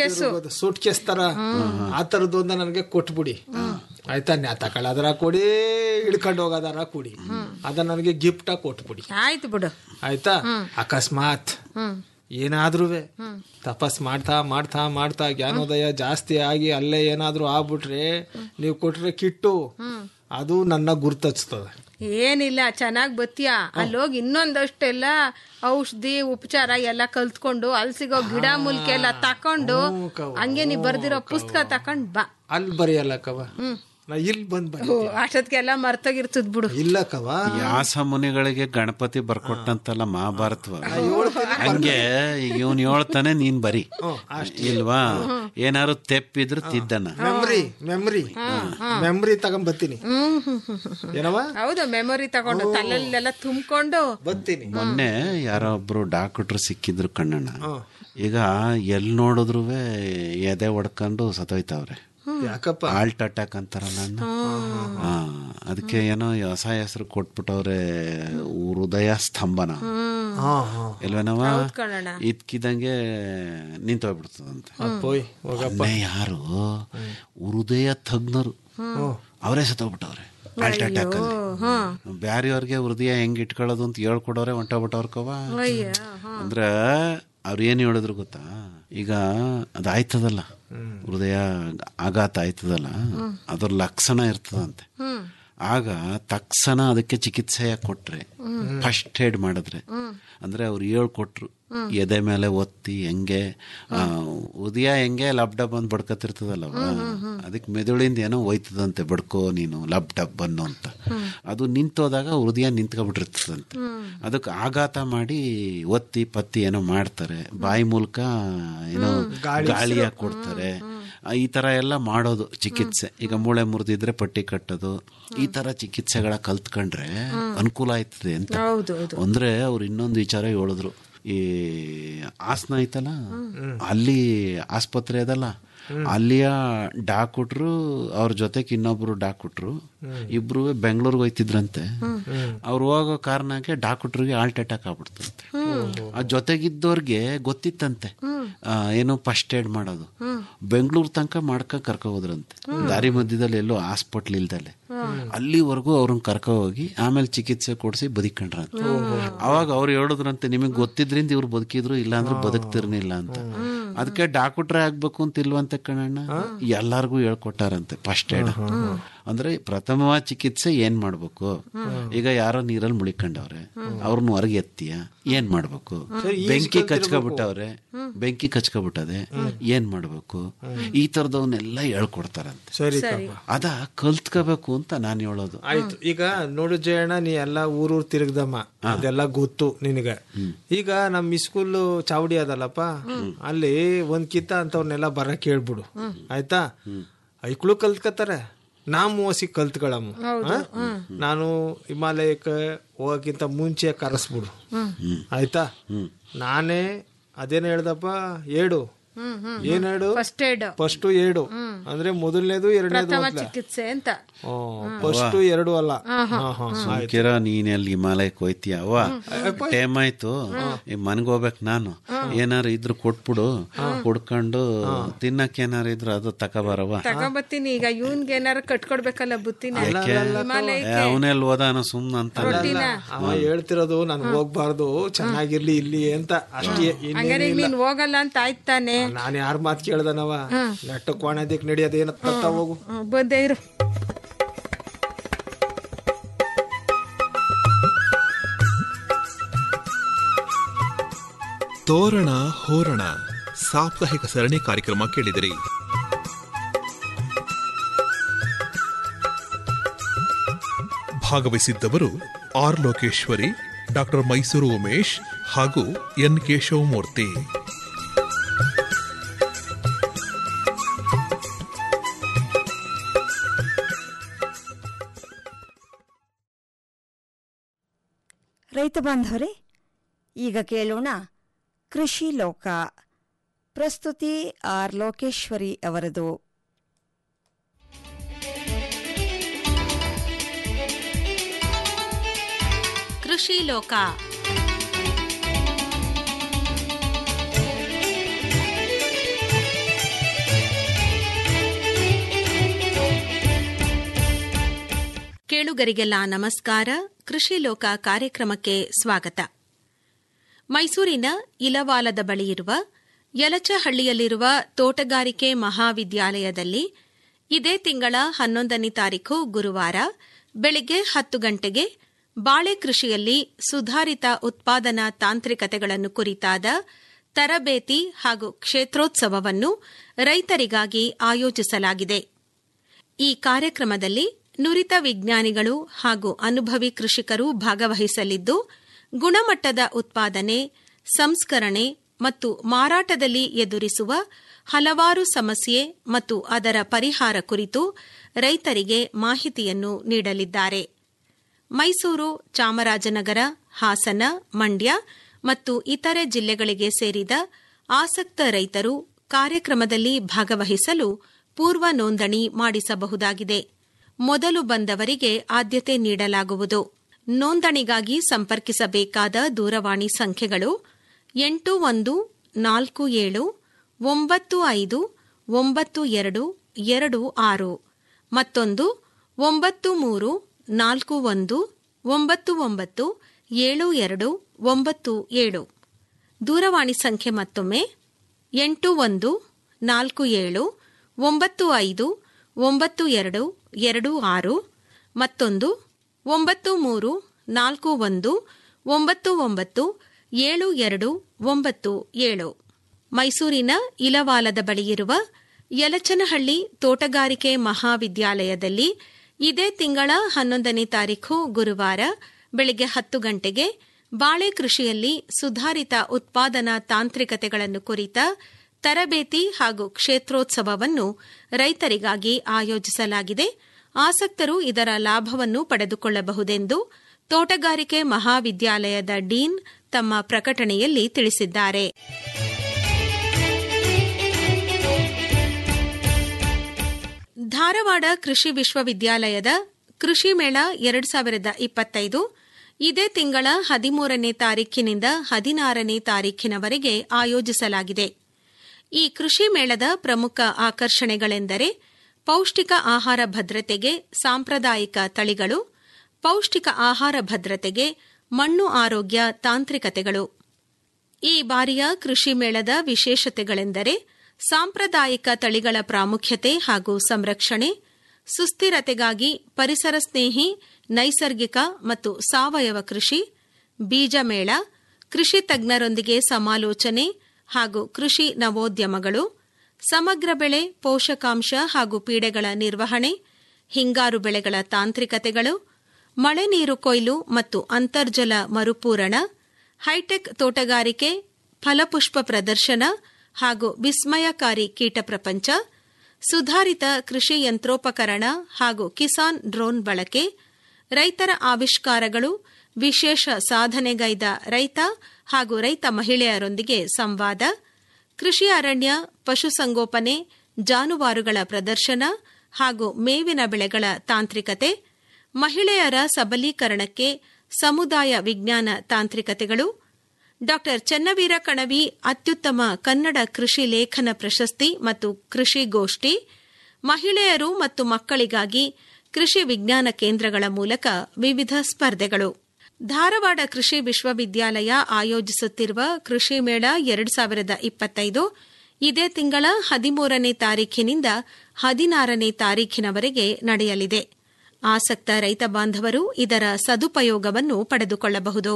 ಸೂಟ್ ಕೇಸ್ ತರ ಆ ತರದ್ದು ಒಂದು ನನಗೆ ಕೊಟ್ಬಿಡಿ ಆಯ್ತಾ ನ್ಯಾ ತಗೊಳ್ಳೋದರ ಕೊಡಿ ಹಿಡ್ಕೊಂಡು ಹೋಗೋದರ ಕೊಡಿ ಅದ ನನಗೆ ಗಿಫ್ಟ್ ಕೊಟ್ಬಿಡಿ ಆಯ್ತು ಬಿಡು ಆಯ್ತಾ ಅಕಸ್ಮಾತ್ ಏನಾದ್ರೂ ತಪಸ್ ಮಾಡ್ತಾ ಮಾಡ್ತಾ ಮಾಡ್ತಾ ಜ್ಞಾನೋದಯ ಜಾಸ್ತಿ ಆಗಿ ಅಲ್ಲೇ ಏನಾದ್ರೂ ಆಗ್ಬಿಟ್ರೆ ನೀವು ಕೊಟ್ರೆ ಕಿಟ್ಟು ಅದು ನನ್ನ ಗುರ್ತಚ್ತದೆ ಏನಿಲ್ಲ ಚೆನ್ನಾಗ್ ಬತ್ತೀಯ ಅಲ್ಲೋಗಿ ಇನ್ನೊಂದಷ್ಟೆಲ್ಲ ಔಷಧಿ ಉಪಚಾರ ಎಲ್ಲ ಕಲ್ತ್ಕೊಂಡು ಅಲ್ಲಿ ಸಿಗೋ ಗಿಡ ಮೂಲಿಕೆ ಎಲ್ಲ ತಕೊಂಡು ಹಂಗೆ ನೀ ಬರ್ದಿರೋ ಪುಸ್ತಕ ತಕೊಂಡ್ ಬಾ ಅಲ್ಲಿ ಬರೆಯಲ್ಲ ಕವ ನಾ ಇಲ್ಲಿ ಬಂದ್ ಓ, ಅಷ್ಟೊತ್ತಿಗೆಲ್ಲ ಮರ್ತೋಗಿರ್ತದ್ ಬಿಡು ಇಲ್ಲಕ್ಕವ ವ್ಯಾಸ ಮುನಿಗಳಿಗೆ ಗಣಪತಿ ಬರ್ಕೊಟ್ಟಂತಲ್ಲ ಮಹಾಭಾರತವ ಹಂಗೆ ಈಗ ಇವನ್ ಹೇಳ್ತಾನೆ ನೀನ್ ಬರಿ ಇಲ್ವಾ ಏನಾರು ತೆಪ್ಪಿದ್ರು ತಿದ್ದನ ಮೆಮ್ರಿ ಮೆಮ್ರಿ ಮೆಮ್ರಿ ತಗೊಂಬತ್ತೀನಿ ಏನವ ಹೌದು ಮೆಮೊರಿ ತಗೊಂಡು ತಲೆಯಲ್ಲೆಲ್ಲ ತುಂಬಿಕೊಂಡು ಬತ್ತೀನಿ ಮೊನ್ನೆ ಯಾರೋ ಒಬ್ರು ಡಾಕ್ಟ್ರು ಸಿಕ್ಕಿದ್ರು ಕಣ್ಣಣ್ಣ ಈಗ ಎಲ್ ನೋಡಿದ್ರು ಎದೆ ಹೊಡ್ಕೊಂಡು ಸತ್ತೋಯ್ತಾವ್ರೆ ಯಾಕಪ್ಪ ಆಲ್ಟ್ ಅಟ್ಯಾಕ್ ಅಂತಾರಲ್ಲ ಅಣ್ಣ. ಆ, ಅದಕ್ಕೆ ಏನೋ ಈ ಹೊಸ ಹೆಸರು ಕೊಟ್ಬಿಟ್ಟವ್ರೆ ಹೃದಯ ಸ್ತಂಭನ ಹಾ ಹಾ ಇಲ್ವೇನವ ಕಣಣ್ಣ. ಇದ್ಕಿದಂಗೆ ನಿಂತೋಗ್ಬಿಡ್ತದಂತೆ ಅಪ್ಪೋಯ್ ಹೋಗಪ್ಪ ಮೊನ್ನೆ ಯಾರು ಹೃದಯ ತಜ್ಞರು ಅವರೇ ಸತ್ತೋಗ್ಬಿಟ್ಟವ್ರೆ ಆಲ್ಟ್ ಅಟ್ಯಾಕ್ ಅಲ್ಲಿ ಬ್ಯಾರೆಯವ್ರಿಗೆ ಹೃದಯ ಹೆಂಗ್ ಇಟ್ಕೊಳ್ಳೋದು ಅಂತ ಹೇಳ್ಕೊಡೋರೆ ಹೊಂಟೋಗ್ಬಿಟ್ಟವ್ರಕವ ಅಯ್ಯ ಅಂದ್ರ ಅವ್ರು ಏನ್ ಹೇಳಿದ್ರು ಗೊತ್ತಾ ಈಗ ಅದಾಯ್ತದಲ್ಲ ಹೃದಯ ಆಘಾತ ಆಯ್ತದಲ್ಲ ಅದ್ರ ಲಕ್ಷಣ ಇರ್ತದಂತೆ ಆಗ ತಕ್ಷಣ ಅದಕ್ಕೆ ಚಿಕಿತ್ಸೆಯ ಕೊಟ್ರೆ ಫಸ್ಟ್ ಏಡ್ ಮಾಡಿದ್ರೆ ಅಂದ್ರೆ ಅವ್ರು ಹೇಳ್ಕೊಟ್ರು ಎದೆ ಮೇಲೆ ಒತ್ತಿ ಹೆಂಗೆ ಆ, ಹೃದಯ ಹೆಂಗೆ ಲಬ್ ಡಬ್ ಅಂತ ಬಡ್ಕತಿರ್ತದಲ್ಲವ ಅದಕ್ಕೆ ಮೆದುಳಿಂದ ಏನೋ ಹೋಯ್ತದಂತೆ ಬಡ್ಕೋ ನೀನು ಲಬ್ ಡಬ್ ಅನ್ನೋ ಅಂತ ಅದು ನಿಂತೋದಾಗ ಹೃದಯ ನಿಂತ್ಕೊಬಿಟ್ಟಿರ್ತದಂತೆ ಅದಕ್ಕೆ ಆಘಾತ ಮಾಡಿ ಒತ್ತಿ ಪತ್ತಿ ಏನೋ ಮಾಡ್ತಾರೆ ಬಾಯಿ ಮೂಲಕ ಏನೋ ಗಾಳಿಯ ಕೊಡ್ತಾರೆ ಆ, ಈ ತರ ಎಲ್ಲ ಮಾಡೋದು ಚಿಕಿತ್ಸೆ ಈಗ ಮೂಳೆ ಮುರಿದಿದ್ರೆ ಪಟ್ಟಿ ಕಟ್ಟೋದು ಈ ತರ ಚಿಕಿತ್ಸೆಗಳ ಕಲ್ತ್ಕೊಂಡ್ರೆ ಅನುಕೂಲ ಆಯ್ತದೆ ಅಂತ ಹೌದು ಹೌದು ಅಂದ್ರೆ ಅವ್ರು ಇನ್ನೊಂದು ವಿಚಾರ ಹೇಳಿದ್ರು ಈ ಹಾಸನ ಐತಲ್ಲ ಅಲ್ಲಿ ಆಸ್ಪತ್ರೆ ಅದಲ್ಲ ಅಲ್ಲಿಯ ಡಾಕ್ಟ್ರು ಅವ್ರ ಜೊತೆಗೆ ಇನ್ನೊಬ್ರು ಡಾಕ್ಟ್ರು ಇಬ್ರು ಬೆಂಗಳೂರಿಗೆ ಹೋಯ್ತಿದ್ರಂತೆ ಅವ್ರು ಹೋಗೋ ಕಾರಣಕ್ಕೆ ಡಾಕ್ಟ್ರಿಗೆ ಹಾರ್ಟ್ ಅಟ್ಯಾಕ್ ಆಗ್ಬಿಡ್ತಂತೆ ಆ ಜೊತೆಗಿದ್ದವ್ರಿಗೆ ಗೊತ್ತಿತ್ತಂತೆ ಆ, ಏನು ಫಸ್ಟ್ ಏಡ್ ಮಾಡೋದು ಬೆಂಗಳೂರು ತನಕ ಮಾಡ್ಕ ಕರ್ಕೊ ಹೋದ್ರಂತೆ ದಾರಿ ಮಧ್ಯದಲ್ಲಿ ಎಲ್ಲೋ ಹಾಸ್ಪಿಟ್ಲ್ ಇಲ್ದಲೆ ಅಲ್ಲಿವರೆಗೂ ಅವ್ರನ್ನ ಕರ್ಕೊ ಹೋಗಿ ಆಮೇಲೆ ಚಿಕಿತ್ಸೆ ಕೊಡಿಸಿ ಬದುಕೊಂಡ್ರಂತೆ ಅವಾಗ ಅವ್ರು ಹೇಳಿದ್ರಂತೆ ನಿಮಗೆ ಗೊತ್ತಿದ್ರಿಂದ ಇವ್ರು ಬದುಕಿದ್ರು ಇಲ್ಲಾಂದ್ರೆ ಬದುಕ್ತಿರ್ನಿಲ್ಲ ಅಂತ ಅದಕ್ಕೆ ಡಾಕ್ಟ್ರೇ ಆಗ್ಬೇಕು ಅಂತ ಇಲ್ವಂತೆ ಕಣಣ್ಣ ಎಲ್ಲಾರ್ಗೂ ಹೇಳ್ಕೊಟ್ಟಾರಂತೆ ಫಸ್ಟ್ ಏಡ್ ಅಂದ್ರೆ ಪ್ರಥಮ ಚಿಕಿತ್ಸೆ ಏನ್ ಮಾಡ್ಬೇಕು ಈಗ ಯಾರೋ ನೀರಲ್ಲಿ ಮುಳಿಕೊಂಡವ್ರೆ ಅವ್ರನ್ನ ಹೊರಗೆ ಎತ್ತೀಯ ಏನ್ ಮಾಡ್ಬೇಕು ಬೆಂಕಿ ಕಚ್ಕೊಬಿಟ್ಟವ್ರೆ ಬೆಂಕಿ ಕಚ್ಕೊಬಿಟ್ಟದೆ ಏನ್ ಮಾಡ್ಬೇಕು ಈ ತರದವನ್ನೆಲ್ಲ ಹೇಳ್ಕೊಡ್ತಾರಂತೆ ಸರಿ ಅದ ಕಲ್ತ್ಕೋಬೇಕು ಅಂತ ನಾನು ಹೇಳೋದು ಆಯ್ತು ಈಗ ನೋಡು ಜಯಣ್ಣ ನೀ ಎಲ್ಲ ಊರೂರ್ ತಿರುಗ್ದಮ್ಮ ಅದೆಲ್ಲ ಗೊತ್ತು ನಿನಗೆ ಈಗ ನಮ್ ಸ್ಕೂಲ್ ಚಾವಡಿ ಅದಲ್ಲಪ್ಪ ಅಲ್ಲಿ ಒಂದ್ ಕಿತ್ತ ಅಂತವ್ರನ್ನೆಲ್ಲ ಬರ ಕೇಳ್ಬಿಡು ಆಯ್ತಾ ಐಕ್ಳು ಕಲ್ತ್ಕತಾರೆ ನಾ ಮೋಸಿ ಕಲ್ತ್ಕೊಳಮ್ಮ ಆ? ನಾನು ಹಿಮಾಲಯಕ್ಕೆ ಹೋಗಕ್ಕಿಂತ ಮುಂಚೆ ಕರೆಸ್ಬಿಡು ಆಯ್ತಾ ನಾನೇ ಅದೇನ್ ಹೇಳ್ದಪ್ಪ ಏಡು ಏನ್ ಹೇಳು ಫಸ್ಟ್ ಏಡ್ ಫಸ್ಟ್ ಏಡು ಅಂದ್ರೆ ಮೊದಲನೇದು ಎರಡನೇದು ಪ್ರಥಮ ಚಿಕಿತ್ಸೆ ಅಂತ ಫಸ್ಟ್ ಎರಡು ಅಲ್ಲ ಹಾ, ಹಾ. ಸುಮ್ಕಿರ ನೀನ್ ಎಲ್ಲಿ ಹಿಮಾಲಯಕ್ಕೆ ಹೋಯ್ತೀಯ ಅವ್ವ ಟೈಮ್ ಆಯ್ತು ಈ ಮನ್ಗ್ ಹೋಗ್ಬೇಕು ನಾನು ಏನಾರು ಇದ್ರು ಕೊಟ್ಬಿಡು ಕುಡ್ಕೊಂಡು ತಿನ್ನಕ್ ಏನಾರು ಇದ್ರು ಅದು ತಕಬಾರವ ತಗೊಂಬತ್ತೀನಿ ಈಗ ಇವನ್ಗೆ ಏನಾರ ಕಟ್ಕೊಡ್ಬೇಕಲ್ಲ ಬುತ್ತಿನ ಹಿಮಾಲಯಕ್ಕೆ ಅವನೆಲ್ಲಿ ಹೋದಾನ ಸುಮ್ನ ಅಂತ ರೊಟ್ಟಿನ ಅವ ಹೇಳ್ತಿರೋದು ನಾನು ಹೋಗ್ಬಾರ್ದು ಚೆನ್ನಾಗಿರ್ಲಿ ಇಲ್ಲಿ ಅಂತ ಅಷ್ಟೇ ಹಂಗಾರೆ ಈಗ ನೀನ್ ಹೋಗಲ್ಲ ಅಂತ ಆಯ್ತು ತಾನೆ ನಾನು ಯಾರ ಮಾತು ಕೇಳ್ದನವ ನೆಟ್ಟ ಕೋಣದಿಕ್ ನಡಿಯೋದೇನ ತತ್ತ ಹೋಗು ಹ್ಮ್, ಬಂದೇ ಇರು ತೋರಣ ಹೋರಣ ಸಾಪ್ತಾಹಿಕ ಸರಣಿ ಕಾರ್ಯಕ್ರಮ ಕೇಳಿದಿರಿ ಭಾಗವಹಿಸಿದ್ದವರು ಆರ್ ಲೋಕೇಶ್ವರಿ ಡಾಕ್ಟರ್ ಮೈಸೂರು ಉಮೇಶ್ ಹಾಗೂ ಎನ್ ಕೇಶವಮೂರ್ತಿ ರೈತ ಬಾಂಧವರೇ ಈಗ ಕೇಳೋಣ ಕೃಷಿ ಲೋಕ ಪ್ರಸ್ತುತಿ ಆರ್ ಲೋಕೇಶ್ವರಿ ಅವರದು ಕೃಷಿ ಲೋಕ ಕೇಳುಗರಿಗೆಲ್ಲ ನಮಸ್ಕಾರ ಕೃಷಿ ಲೋಕ ಕಾರ್ಯಕ್ರಮಕ್ಕೆ ಸ್ವಾಗತ ಮೈಸೂರಿನ ಇಲವಾಲದ ಬಳಿಯಿರುವ ಯಲಚಹಳ್ಳಿಯಲ್ಲಿರುವ ತೋಟಗಾರಿಕೆ ಮಹಾವಿದ್ಯಾಲಯದಲ್ಲಿ ಇದೇ ತಿಂಗಳ ಹನ್ನೊಂದನೇ ತಾರೀಖು ಗುರುವಾರ ಬೆಳಿಗ್ಗೆ ಹತ್ತು ಗಂಟೆಗೆ ಬಾಳೆ ಕೃಷಿಯಲ್ಲಿ ಸುಧಾರಿತ ಉತ್ಪಾದನಾ ತಾಂತ್ರಿಕತೆಗಳನ್ನು ಕುರಿತಾದ ತರಬೇತಿ ಹಾಗೂ ಕ್ಷೇತ್ರೋತ್ಸವವನ್ನು ರೈತರಿಗಾಗಿ ಆಯೋಜಿಸಲಾಗಿದೆ ಈ ಕಾರ್ಯಕ್ರಮದಲ್ಲಿ ನುರಿತ ವಿಜ್ಞಾನಿಗಳು ಹಾಗೂ ಅನುಭವಿ ಕೃಷಿಕರು ಭಾಗವಹಿಸಲಿದ್ದು ಗುಣಮಟ್ಟದ ಉತ್ಪಾದನೆ ಸಂಸ್ಕರಣೆ ಮತ್ತು ಮಾರಾಟದಲ್ಲಿ ಎದುರಿಸುವ ಹಲವಾರು ಸಮಸ್ಯೆ ಮತ್ತು ಅದರ ಪರಿಹಾರ ಕುರಿತು ರೈತರಿಗೆ ಮಾಹಿತಿಯನ್ನು ನೀಡಲಿದ್ದಾರೆ ಮೈಸೂರು ಚಾಮರಾಜನಗರ ಹಾಸನ ಮಂಡ್ಯ ಮತ್ತು ಇತರೆ ಜಿಲ್ಲೆಗಳಿಗೆ ಸೇರಿದ ಆಸಕ್ತ ರೈತರು ಕಾರ್ಯಕ್ರಮದಲ್ಲಿ ಭಾಗವಹಿಸಲು ಪೂರ್ವ ನೋಂದಣಿ ಮಾಡಿಸಬಹುದಾಗಿದೆ ಮೊದಲು ಬಂದವರಿಗೆ ಆದ್ಯತೆ ನೀಡಲಾಗುವುದು ನೋಂದಣಿಗಾಗಿ ಸಂಪರ್ಕಿಸಬೇಕಾದ ದೂರವಾಣಿ ಸಂಖ್ಯೆಗಳು ಎಂಟು ಒಂದು ನಾಲ್ಕು ಏಳು ಒಂಬತ್ತು ಐದು ಒಂಬತ್ತು ಎರಡು ಎರಡು ಆರು ಮತ್ತೊಂದು ಒಂಬತ್ತು ಮೂರು ನಾಲ್ಕು ಒಂದು ಒಂಬತ್ತು ಒಂಬತ್ತು ಏಳು ಎರಡು ಒಂಬತ್ತು ಏಳು ದೂರವಾಣಿ ಸಂಖ್ಯೆ ಮತ್ತೊಮ್ಮೆ ಎಂಟು ಒಂದು ನಾಲ್ಕು ಏಳು ಒಂಬತ್ತು ಐದು ಒಂಬತ್ತು ಎರಡು ಎರಡು ಆರು ಮತ್ತೊಂದು ಒಂಬತ್ತು ಮೂರು ನಾಲ್ಕು ಒಂದು ಒಂಬತ್ತು ಒಂಬತ್ತು ಏಳು ಎರಡು ಒಂಬತ್ತು ಏಳು ಮೈಸೂರಿನ ಇಲವಾಲದ ಬಳಿಯಿರುವ ಯಲಚನಹಳ್ಳಿ ತೋಟಗಾರಿಕೆ ಮಹಾವಿದ್ಯಾಲಯದಲ್ಲಿ ಇದೇ ತಿಂಗಳ ಹನ್ನೊಂದನೇ ತಾರೀಖು ಗುರುವಾರ ಬೆಳಗ್ಗೆ ಹತ್ತು ಗಂಟೆಗೆ ಬಾಳೆ ಕೃಷಿಯಲ್ಲಿ ಸುಧಾರಿತ ಉತ್ಪಾದನಾ ತಾಂತ್ರಿಕತೆಗಳನ್ನು ಕುರಿತ ತರಬೇತಿ ಹಾಗೂ ಕ್ಷೇತ್ರೋತ್ಸವವನ್ನು ರೈತರಿಗಾಗಿ ಆಯೋಜಿಸಲಾಗಿದೆ ಆಸಕ್ತರು ಇದರ ಲಾಭವನ್ನು ಪಡೆದುಕೊಳ್ಳಬಹುದೆಂದು ತೋಟಗಾರಿಕೆ ಮಹಾವಿದ್ಯಾಲಯದ ಡೀನ್ ತಮ್ಮ ಪ್ರಕಟಣೆಯಲ್ಲಿ ತಿಳಿಸಿದ್ದಾರೆ ಧಾರವಾಡ ಕೃಷಿ ವಿಶ್ವವಿದ್ಯಾಲಯದ ಕೃಷಿ ಮೇಳ ಎರಡು ಸಾವಿರದ ಇಪ್ಪತ್ತೈದು ಇದೇ ತಿಂಗಳ ಹದಿಮೂರನೇ ತಾರೀಖಿನಿಂದ ಹದಿನಾರನೇ ತಾರೀಖಿನವರೆಗೆ ಆಯೋಜಿಸಲಾಗಿದೆ ಈ ಕೃಷಿ ಮೇಳದ ಪ್ರಮುಖ ಆಕರ್ಷಣೆಗಳೆಂದರೆ ಪೌಷ್ಟಿಕ ಆಹಾರ ಭದ್ರತೆಗೆ ಸಾಂಪ್ರದಾಯಿಕ ತಳಿಗಳು ಪೌಷ್ಟಿಕ ಆಹಾರ ಭದ್ರತೆಗೆ ಮಣ್ಣು ಆರೋಗ್ಯ ತಾಂತ್ರಿಕತೆಗಳು ಈ ಬಾರಿಯ ಕೃಷಿ ಮೇಳದ ವಿಶೇಷತೆಗಳೆಂದರೆ ಸಾಂಪ್ರದಾಯಿಕ ತಳಿಗಳ ಪ್ರಾಮುಖ್ಯತೆ ಹಾಗೂ ಸಂರಕ್ಷಣೆ ಸುಸ್ಥಿರತೆಗಾಗಿ ಪರಿಸರ ಸ್ನೇಹಿ ನೈಸರ್ಗಿಕ ಮತ್ತು ಸಾವಯವ ಕೃಷಿ ಬೀಜ ಮೇಳ ಕೃಷಿ ತಜ್ಞರೊಂದಿಗೆ ಸಮಾಲೋಚನೆ ಹಾಗೂ ಕೃಷಿ ನವೋದ್ಯಮಗಳು ಸಮಗ್ರ ಬೆಳೆ ಪೋಷಕಾಂಶ ಹಾಗೂ ಪೀಡೆಗಳ ನಿರ್ವಹಣೆ ಹಿಂಗಾರು ಬೆಳೆಗಳ ತಾಂತ್ರಿಕತೆಗಳು ಮಳೆ ನೀರು ಕೊಯ್ಲು ಮತ್ತು ಅಂತರ್ಜಲ ಮರುಪೂರಣ ಹೈಟೆಕ್ ತೋಟಗಾರಿಕೆ ಫಲಪುಷ್ಪ ಪ್ರದರ್ಶನ ಹಾಗೂ ವಿಸ್ಮಯಕಾರಿ ಕೀಟ ಪ್ರಪಂಚ ಸುಧಾರಿತ ಕೃಷಿ ಯಂತ್ರೋಪಕರಣ ಹಾಗೂ ಕಿಸಾನ್ ಡ್ರೋನ್ ಬಳಕೆ ರೈತರ ಆವಿಷ್ಕಾರಗಳು ವಿಶೇಷ ಸಾಧನೆಗೈದ ರೈತ ಹಾಗೂ ರೈತ ಮಹಿಳೆಯರೊಂದಿಗೆ ಸಂವಾದ ಕೃಷಿ ಅರಣ್ಯ ಪಶುಸಂಗೋಪನೆ ಜಾನುವಾರುಗಳ ಪ್ರದರ್ಶನ ಹಾಗೂ ಮೇವಿನ ಬೆಳೆಗಳ ತಾಂತ್ರಿಕತೆ ಮಹಿಳೆಯರ ಸಬಲೀಕರಣಕ್ಕೆ ಸಮುದಾಯ ವಿಜ್ಞಾನ ತಾಂತ್ರಿಕತೆಗಳು ಡಾ ಚನ್ನವೀರ ಕಣವಿ ಅತ್ಯುತ್ತಮ ಕನ್ನಡ ಕೃಷಿ ಲೇಖನ ಪ್ರಶಸ್ತಿ ಮತ್ತು ಕೃಷಿ ಗೋಷ್ಠಿ ಮಹಿಳೆಯರು ಮತ್ತು ಮಕ್ಕಳಿಗಾಗಿ ಕೃಷಿ ವಿಜ್ಞಾನ ಕೇಂದ್ರಗಳ ಮೂಲಕ ವಿವಿಧ ಸ್ಪರ್ಧೆಗಳು ಧಾರವಾಡ ಕೃಷಿ ವಿಶ್ವವಿದ್ಯಾಲಯ ಆಯೋಜಿಸುತ್ತಿರುವ ಕೃಷಿ ಮೇಳ ಎರಡು ಸಾವಿರದ ಇಪ್ಪತ್ತೈದು ಇದೇ ತಿಂಗಳ ಹದಿಮೂರನೇ ತಾರೀಖಿನಿಂದ ಹದಿನಾರನೇ ತಾರೀಖಿನವರೆಗೆ ನಡೆಯಲಿದೆ ಆಸಕ್ತ ರೈತ ಬಾಂಧವರು ಇದರ ಸದುಪಯೋಗವನ್ನು ಪಡೆದುಕೊಳ್ಳಬಹುದು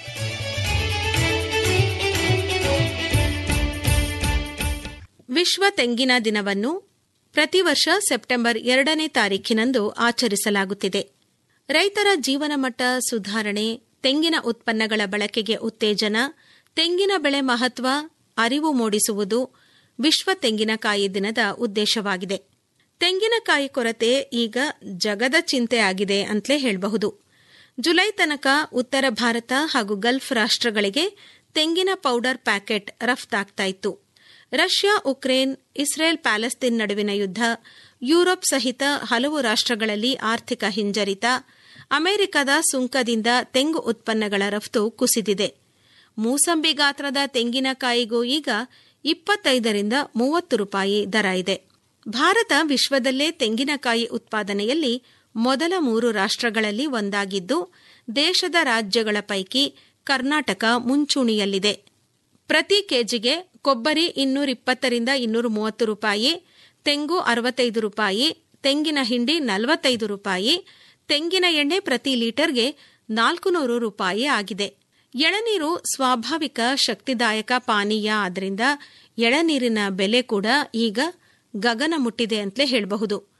ವಿಶ್ವ ತೆಂಗಿನ ದಿನವನ್ನು ಪ್ರತಿ ವರ್ಷ ಸೆಪ್ಟೆಂಬರ್ ಎರಡನೇ ತಾರೀಖಿನಂದು ಆಚರಿಸಲಾಗುತ್ತಿದೆ ರೈತರ ಜೀವನ ಮಟ್ಟ ಸುಧಾರಣೆ ತೆಂಗಿನ ಉತ್ಪನ್ನಗಳ ಬಳಕೆಗೆ ಉತ್ತೇಜನ ತೆಂಗಿನ ಬೆಳೆ ಮಹತ್ವ ಅರಿವು ಮೂಡಿಸುವುದು ವಿಶ್ವ ತೆಂಗಿನಕಾಯಿ ದಿನದ ಉದ್ದೇಶವಾಗಿದೆ ತೆಂಗಿನಕಾಯಿ ಕೊರತೆ ಈಗ ಜಗದ ಚಿಂತೆ ಆಗಿದೆ ಅಂತಲೇ ಹೇಳಬಹುದು ಜುಲೈ ತನಕ ಉತ್ತರ ಭಾರತ ಹಾಗೂ ಗಲ್ಫ್ ರಾಷ್ಟ್ರಗಳಿಗೆ ತೆಂಗಿನ ಪೌಡರ್ ಪ್ಯಾಕೆಟ್ ರಫ್ತಾಗ್ತಾ ಇತ್ತು ರಷ್ಯಾ ಉಕ್ರೇನ್ ಇಸ್ರೇಲ್ ಪ್ಯಾಲೆಸ್ತೀನ್ ನಡುವಿನ ಯುದ್ಧ ಯುರೋಪ್ ಸಹಿತ ಹಲವು ರಾಷ್ಟ್ರಗಳಲ್ಲಿ ಆರ್ಥಿಕ ಹಿಂಜರಿತ ಅಮೆರಿಕದ ಸುಂಕದಿಂದ ತೆಂಗು ಉತ್ಪನ್ನಗಳ ರಫ್ತು ಕುಸಿದಿದೆ ಮೂಸಂಬಿ ಗಾತ್ರದ ತೆಂಗಿನಕಾಯಿಗೂ ಈಗ ಇಪ್ಪತ್ತೈದರಿಂದ ಮೂವತ್ತು ರೂಪಾಯಿ ದರ ಇದೆ ಭಾರತ ವಿಶ್ವದಲ್ಲೇ ತೆಂಗಿನಕಾಯಿ ಉತ್ಪಾದನೆಯಲ್ಲಿ ಮೊದಲ ಮೂರು ರಾಷ್ಟ್ರಗಳಲ್ಲಿ ಒಂದಾಗಿದ್ದು ದೇಶದ ರಾಜ್ಯಗಳ ಪೈಕಿ ಕರ್ನಾಟಕ ಮುಂಚೂಣಿಯಲ್ಲಿದೆ ಪ್ರತಿ ಕೆಜಿಗೆ ಕೊಬ್ಬರಿ ಇನ್ನೂರ ಇಪ್ಪತ್ತರಿಂದ ಇನ್ನೂರ ಮೂವತ್ತು ರೂಪಾಯಿ ತೆಂಗು ಅರವತ್ತೈದು ರೂಪಾಯಿ ತೆಂಗಿನ ಹಿಂಡಿ ನಲವತ್ತೈದು ರೂಪಾಯಿ ತೆಂಗಿನ ಎಣ್ಣೆ ಪ್ರತಿ ಲೀಟರ್ಗೆ ನಾಲ್ಕು ನೂರು ರೂಪಾಯಿ ಆಗಿದೆ ಎಳನೀರು ಸ್ವಾಭಾವಿಕ ಶಕ್ತಿದಾಯಕ ಪಾನೀಯ ಆದ್ರಿಂದ ಎಳನೀರಿನ ಬೆಲೆ ಕೂಡ ಈಗ ಗಗನ ಮುಟ್ಟಿದೆ ಅಂತಲೇ ಹೇಳಬಹುದು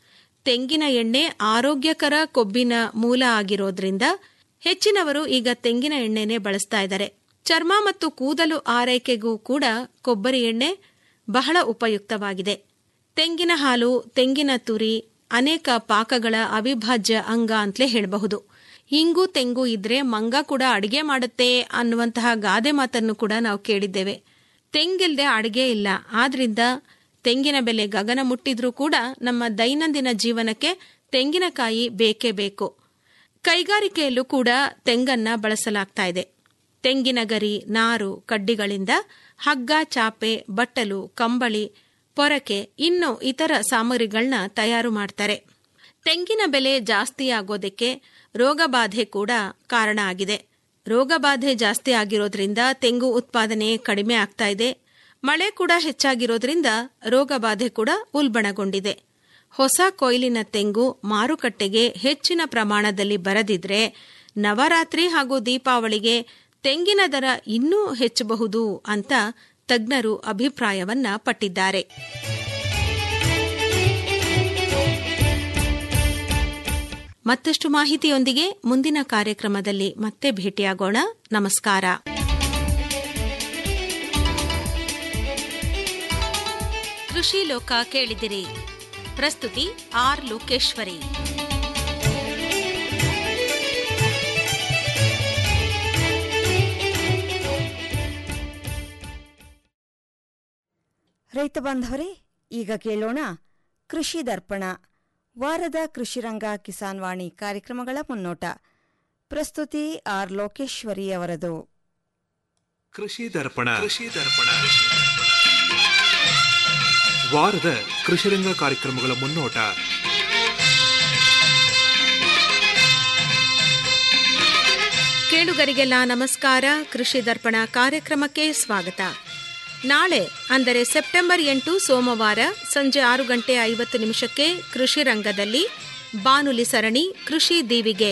ತೆಂಗಿನ ಎಣ್ಣೆ ಆರೋಗ್ಯಕರ ಕೊಬ್ಬಿನ ಮೂಲ ಆಗಿರೋದ್ರಿಂದ ಹೆಚ್ಚಿನವರು ಈಗ ತೆಂಗಿನ ಎಣ್ಣೆನೆ ಬಳಸ್ತಾ ಇದ್ದಾರೆ ಚರ್ಮ ಮತ್ತು ಕೂದಲು ಆರೈಕೆಗೂ ಕೂಡ ಕೊಬ್ಬರಿ ಎಣ್ಣೆ ಬಹಳ ಉಪಯುಕ್ತವಾಗಿದೆ ತೆಂಗಿನ ಹಾಲು ತೆಂಗಿನ ತುರಿ ಅನೇಕ ಪಾಕಗಳ ಅವಿಭಾಜ್ಯ ಅಂಗ ಅಂತಲೇ ಹೇಳಬಹುದು ಇಂಗು ತೆಂಗು ಇದ್ರೆ ಮಂಗ ಕೂಡ ಅಡಿಗೆ ಮಾಡುತ್ತೆ ಅನ್ನುವಂತಹ ಗಾದೆ ಮಾತನ್ನು ಕೂಡ ನಾವು ಕೇಳಿದ್ದೇವೆ ತೆಂಗಿಲ್ದೆ ಅಡಿಗೆ ಇಲ್ಲ ಆದ್ರಿಂದ ತೆಂಗಿನ ಬೆಲೆ ಗಗನ ಮುಟ್ಟಿದ್ರೂ ಕೂಡ ನಮ್ಮ ದೈನಂದಿನ ಜೀವನಕ್ಕೆ ತೆಂಗಿನಕಾಯಿ ಬೇಕೇ ಬೇಕು ಕೈಗಾರಿಕೆಯಲ್ಲೂ ಕೂಡ ತೆಂಗನ್ನ ಬಳಸಲಾಗ್ತಾ ಇದೆ ತೆಂಗಿನ ಗರಿ ನಾರು ಕಡ್ಡಿಗಳಿಂದ ಹಗ್ಗ ಚಾಪೆ ಬಟ್ಟಲು ಕಂಬಳಿ ಪೊರಕೆ ಇನ್ನು ಇತರ ಸಾಮಗ್ರಿಗಳನ್ನ ತಯಾರು ಮಾಡ್ತಾರೆ ತೆಂಗಿನ ಬೆಲೆ ಜಾಸ್ತಿ ಆಗೋದಕ್ಕೆ ರೋಗಬಾಧೆ ಕೂಡ ಕಾರಣ ಆಗಿದೆ ರೋಗಬಾಧೆ ಜಾಸ್ತಿ ಆಗಿರೋದ್ರಿಂದ ತೆಂಗು ಉತ್ಪಾದನೆ ಕಡಿಮೆ ಆಗ್ತಾ ಇದೆ ಮಳೆ ಕೂಡ ಹೆಚ್ಚಾಗಿರೋದ್ರಿಂದ ರೋಗಬಾಧೆ ಕೂಡ ಉಲ್ಬಣಗೊಂಡಿದೆ ಹೊಸ ಕೊಯ್ಲಿನ ತೆಂಗು ಮಾರುಕಟ್ಟೆಗೆ ಹೆಚ್ಚಿನ ಪ್ರಮಾಣದಲ್ಲಿ ಬರದಿದ್ರೆ ನವರಾತ್ರಿ ಹಾಗೂ ದೀಪಾವಳಿಗೆ ತೆಂಗಿನ ದರ ಇನ್ನೂ ಹೆಚ್ಚಬಹುದು ಅಂತ ತಜ್ಞರು ಅಭಿಪ್ರಾಯವನ್ನ ಪಟ್ಟಿದ್ದಾರೆ ಮತ್ತಷ್ಟು ಮಾಹಿತಿಯೊಂದಿಗೆ ಮುಂದಿನ ಕಾರ್ಯಕ್ರಮದಲ್ಲಿ ಮತ್ತೆ ಭೇಟಿಯಾಗೋಣ ನಮಸ್ಕಾರ ಕೃಷಿ ಲೋಕ ಕೇಳಿದಿರಿ ಪ್ರಸ್ತುತಿ ಆರ್ ಲೋಕೇಶ್ವರಿ ರೈತ ಬಾಂಧವರೇ ಈಗ ಕೇಳೋಣ ಕೃಷಿ ದರ್ಪಣ ವಾರದ ಕೃಷಿರಂಗ ಕಿಸಾನ್ ವಾಣಿ ಕಾರ್ಯಕ್ರಮಗಳ ಮುನ್ನೋಟ ಪ್ರಸ್ತುತಿ ಆರ್ ಲೋಕೇಶ್ವರಿ ಅವರದು ಕೃಷಿ ದರ್ಪಣ ಕೃಷಿ ದರ್ಪಣ ವಾರದ ಕೃಷಿರಂಗ ಕಾರ್ಯಕ್ರಮಗಳ ಮುನ್ನೋಟ ಕೇಳುಗರಿಗೆಲ್ಲ ನಮಸ್ಕಾರ ಕೃಷಿ ದರ್ಪಣ ಕಾರ್ಯಕ್ರಮಕ್ಕೆ ಸ್ವಾಗತ ನಾಳೆ ಅಂದರೆ ಸೆಪ್ಟೆಂಬರ್ ಎಂಟು ಸೋಮವಾರ ಸಂಜೆ ಆರು ಗಂಟೆ ಐವತ್ತು ನಿಮಿಷಕ್ಕೆ ಕೃಷಿ ರಂಗದಲ್ಲಿ ಬಾನುಲಿ ಸರಣಿ ಕೃಷಿ ದೀವಿಗೆ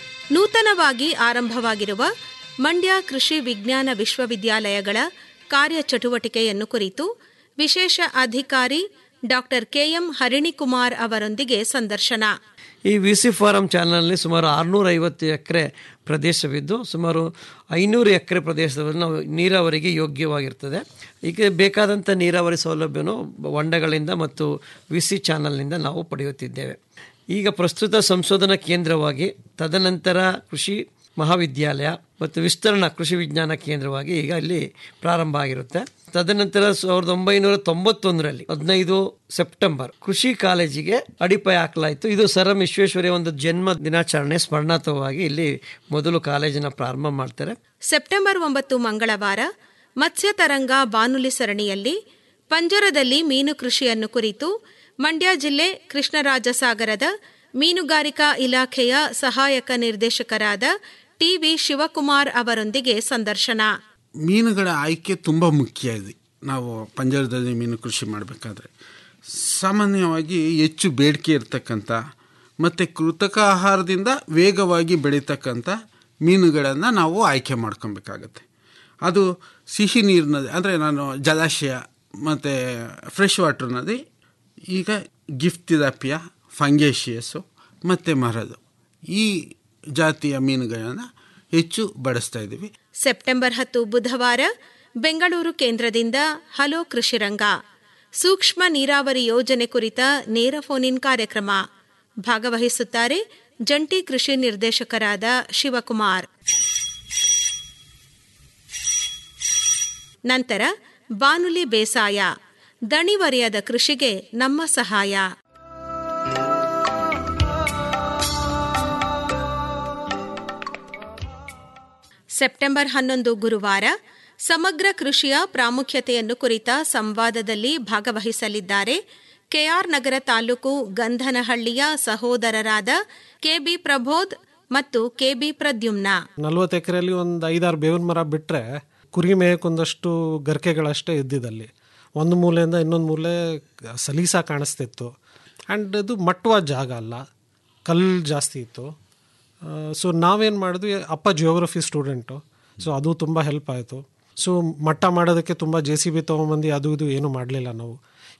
ನೂತನವಾಗಿ ಆರಂಭವಾಗಿರುವ ಮಂಡ್ಯ ಕೃಷಿ ವಿಜ್ಞಾನ ವಿಶ್ವವಿದ್ಯಾಲಯಗಳ ಕಾರ್ಯಚಟುವಟಿಕೆಯನ್ನು ಕುರಿತು ವಿಶೇಷ ಅಧಿಕಾರಿ ಡಾಕ್ಟರ್ ಕೆಎಂ ಹರಿಣಿಕುಮಾರ್ ಅವರೊಂದಿಗೆ ಸಂದರ್ಶನ ಈ ವಿ ಸಿ ಫಾರಂ ಚಾನಲ್ನಲ್ಲಿ ಸುಮಾರು ಆರುನೂರ ಐವತ್ತು ಎಕರೆ ಪ್ರದೇಶವಿದ್ದು ಸುಮಾರು ಐನೂರು ಎಕರೆ ಪ್ರದೇಶವನ್ನು ನಾವು ನೀರಾವರಿಗೆ ಯೋಗ್ಯವಾಗಿರ್ತದೆ ಈಗ ಬೇಕಾದಂಥ ನೀರಾವರಿ ಸೌಲಭ್ಯನು ಹೊಂಡಗಳಿಂದ ಮತ್ತು ವಿ ಸಿ ಚಾನಲ್ನಿಂದ ನಾವು ಪಡೆಯುತ್ತಿದ್ದೇವೆ ಈಗ ಪ್ರಸ್ತುತ ಸಂಶೋಧನಾ ಕೇಂದ್ರವಾಗಿ ತದನಂತರ ಕೃಷಿ ಮಹಾವಿದ್ಯಾಲಯ ಮತ್ತು ವಿಸ್ತರಣಾ ಕೃಷಿ ವಿಜ್ಞಾನ ಕೇಂದ್ರವಾಗಿ ಈಗ ಇಲ್ಲಿ ಪ್ರಾರಂಭ ಆಗಿರುತ್ತೆ ತದನಂತರ ಸಾವಿರದ ಒಂಬೈನೂರ ತೊಂಬತ್ತೊಂದರಲ್ಲಿ ಹದಿನೈದು ಸೆಪ್ಟೆಂಬರ್ ಕೃಷಿ ಕಾಲೇಜಿಗೆ ಅಡಿಪಾಯ ಹಾಕಲಾಯಿತು ಇದು ಸರ್ ಎಂ ವಿಶ್ವೇಶ್ವರಯ್ಯ ಒಂದು ಜನ್ಮ ದಿನಾಚರಣೆ ಸ್ಮರಣಾರ್ಥವಾಗಿ ಇಲ್ಲಿ ಮೊದಲು ಕಾಲೇಜನ್ನ ಪ್ರಾರಂಭ ಮಾಡ್ತಾರೆ ಸೆಪ್ಟೆಂಬರ್ ಒಂಬತ್ತು ಮಂಗಳವಾರ ಮತ್ಸ್ಯ ತರಂಗ ಬಾನುಲಿ ಸರಣಿಯಲ್ಲಿ ಪಂಜರದಲ್ಲಿ ಮೀನು ಕೃಷಿಯನ್ನು ಕುರಿತು ಮಂಡ್ಯ ಜಿಲ್ಲೆ ಕೃಷ್ಣರಾಜಸಾಗರದ ಮೀನುಗಾರಿಕಾ ಇಲಾಖೆಯ ಸಹಾಯಕ ನಿರ್ದೇಶಕರಾದ ಟಿವಿ ಶಿವಕುಮಾರ್ ಅವರೊಂದಿಗೆ ಸಂದರ್ಶನ ಮೀನುಗಳ ಆಯ್ಕೆ ತುಂಬ ಮುಖ್ಯ ಇದೆ ನಾವು ಪಂಜರದಲ್ಲಿ ಮೀನು ಕೃಷಿ ಮಾಡಬೇಕಾದ್ರೆ ಸಾಮಾನ್ಯವಾಗಿ ಹೆಚ್ಚು ಬೇಡಿಕೆ ಇರತಕ್ಕಂಥ ಮತ್ತು ಕೃತಕ ಆಹಾರದಿಂದ ವೇಗವಾಗಿ ಬೆಳೀತಕ್ಕಂಥ ಮೀನುಗಳನ್ನು ನಾವು ಆಯ್ಕೆ ಮಾಡ್ಕೊಬೇಕಾಗತ್ತೆ ಅದು ಸಿಹಿ ನೀರಿನది ಅಂದರೆ ನಾನು ಜಲಾಶಯ ಮತ್ತು ಫ್ರೆಶ್ ವಾಟರ್ ನದಿ ಈಗ ಗಿಫ್ತಿದಾಪಿಯ ಫಂಗೇಶಿಯಸ್ಸು ಮತ್ತು ಮರದು ಈ ಜಾತಿಯ ಮೀನುಗಳನ್ನು ಹೆಚ್ಚು ಬಳಸ್ತಾ ಇದ್ದೀವಿ ಸೆಪ್ಟೆಂಬರ್ ಹತ್ತು ಬುಧವಾರ ಬೆಂಗಳೂರು ಕೇಂದ್ರದಿಂದ ಹಲೋ ಕೃಷಿರಂಗ ಸೂಕ್ಷ್ಮ ನೀರಾವರಿ ಯೋಜನೆ ಕುರಿತ ನೇರ ಫೋನ್ ಇನ್ ಕಾರ್ಯಕ್ರಮ ಭಾಗವಹಿಸುತ್ತಾರೆ ಜಂಟಿ ಕೃಷಿ ನಿರ್ದೇಶಕರಾದ ಶಿವಕುಮಾರ್ ನಂತರ ಬಾನುಲಿ ಬೇಸಾಯ ದಣಿವರಿಯದ ಕೃಷಿಗೆ ನಮ್ಮ ಸಹಾಯ ಸೆಪ್ಟೆಂಬರ್ ಹನ್ನೊಂದು ಗುರುವಾರ ಸಮಗ್ರ ಕೃಷಿಯ ಪ್ರಾಮುಖ್ಯತೆಯನ್ನು ಕುರಿತ ಸಂವಾದದಲ್ಲಿ ಭಾಗವಹಿಸಲಿದ್ದಾರೆ ಕೆಆರ್ ನಗರ ತಾಲೂಕು ಗಂಧನಹಳ್ಳಿಯ ಸಹೋದರರಾದ ಕೆಬಿ ಪ್ರಬೋಧ್ ಮತ್ತು ಕೆಬಿ ಪ್ರದ್ಯುಮ್ನ ನಲ್ವತ್ತು ಎಕರೆಯಲ್ಲಿ ಒಂದು ಐದಾರು ಬೇವಿನ ಮರ ಬಿಟ್ಟರೆ ಕುರಿ ಮೇಯಕ್ಕೊಂದಷ್ಟು ಗರಿಕೆಗಳಷ್ಟೇ ಇದ್ದಿದ್ದಲ್ಲಿ ಒಂದು ಮೂಲೆಯಿಂದ ಇನ್ನೊಂದು ಮೂಲೆ ಸಲೀಸ ಕಾಣಿಸ್ತಿತ್ತು ಆ್ಯಂಡ್ ಇದು ಮಟ್ಟವಾದ ಜಾಗ ಅಲ್ಲ ಕಲ್ಲು ಜಾಸ್ತಿ ಇತ್ತು ಸೊ ನಾವೇನು ಮಾಡಿದ್ವಿ ಅಪ್ಪ ಜಿಯೋಗ್ರಫಿ ಸ್ಟೂಡೆಂಟು ಸೊ ಅದು ತುಂಬ ಹೆಲ್ಪ್ ಆಯಿತು ಸೊ ಮಟ್ಟ ಮಾಡೋದಕ್ಕೆ ತುಂಬ ಜೆ ಸಿ ಬಿ ತೊಗೊಂಬಂದು ಅದು ಇದು ಏನೂ ಮಾಡಲಿಲ್ಲ ನಾವು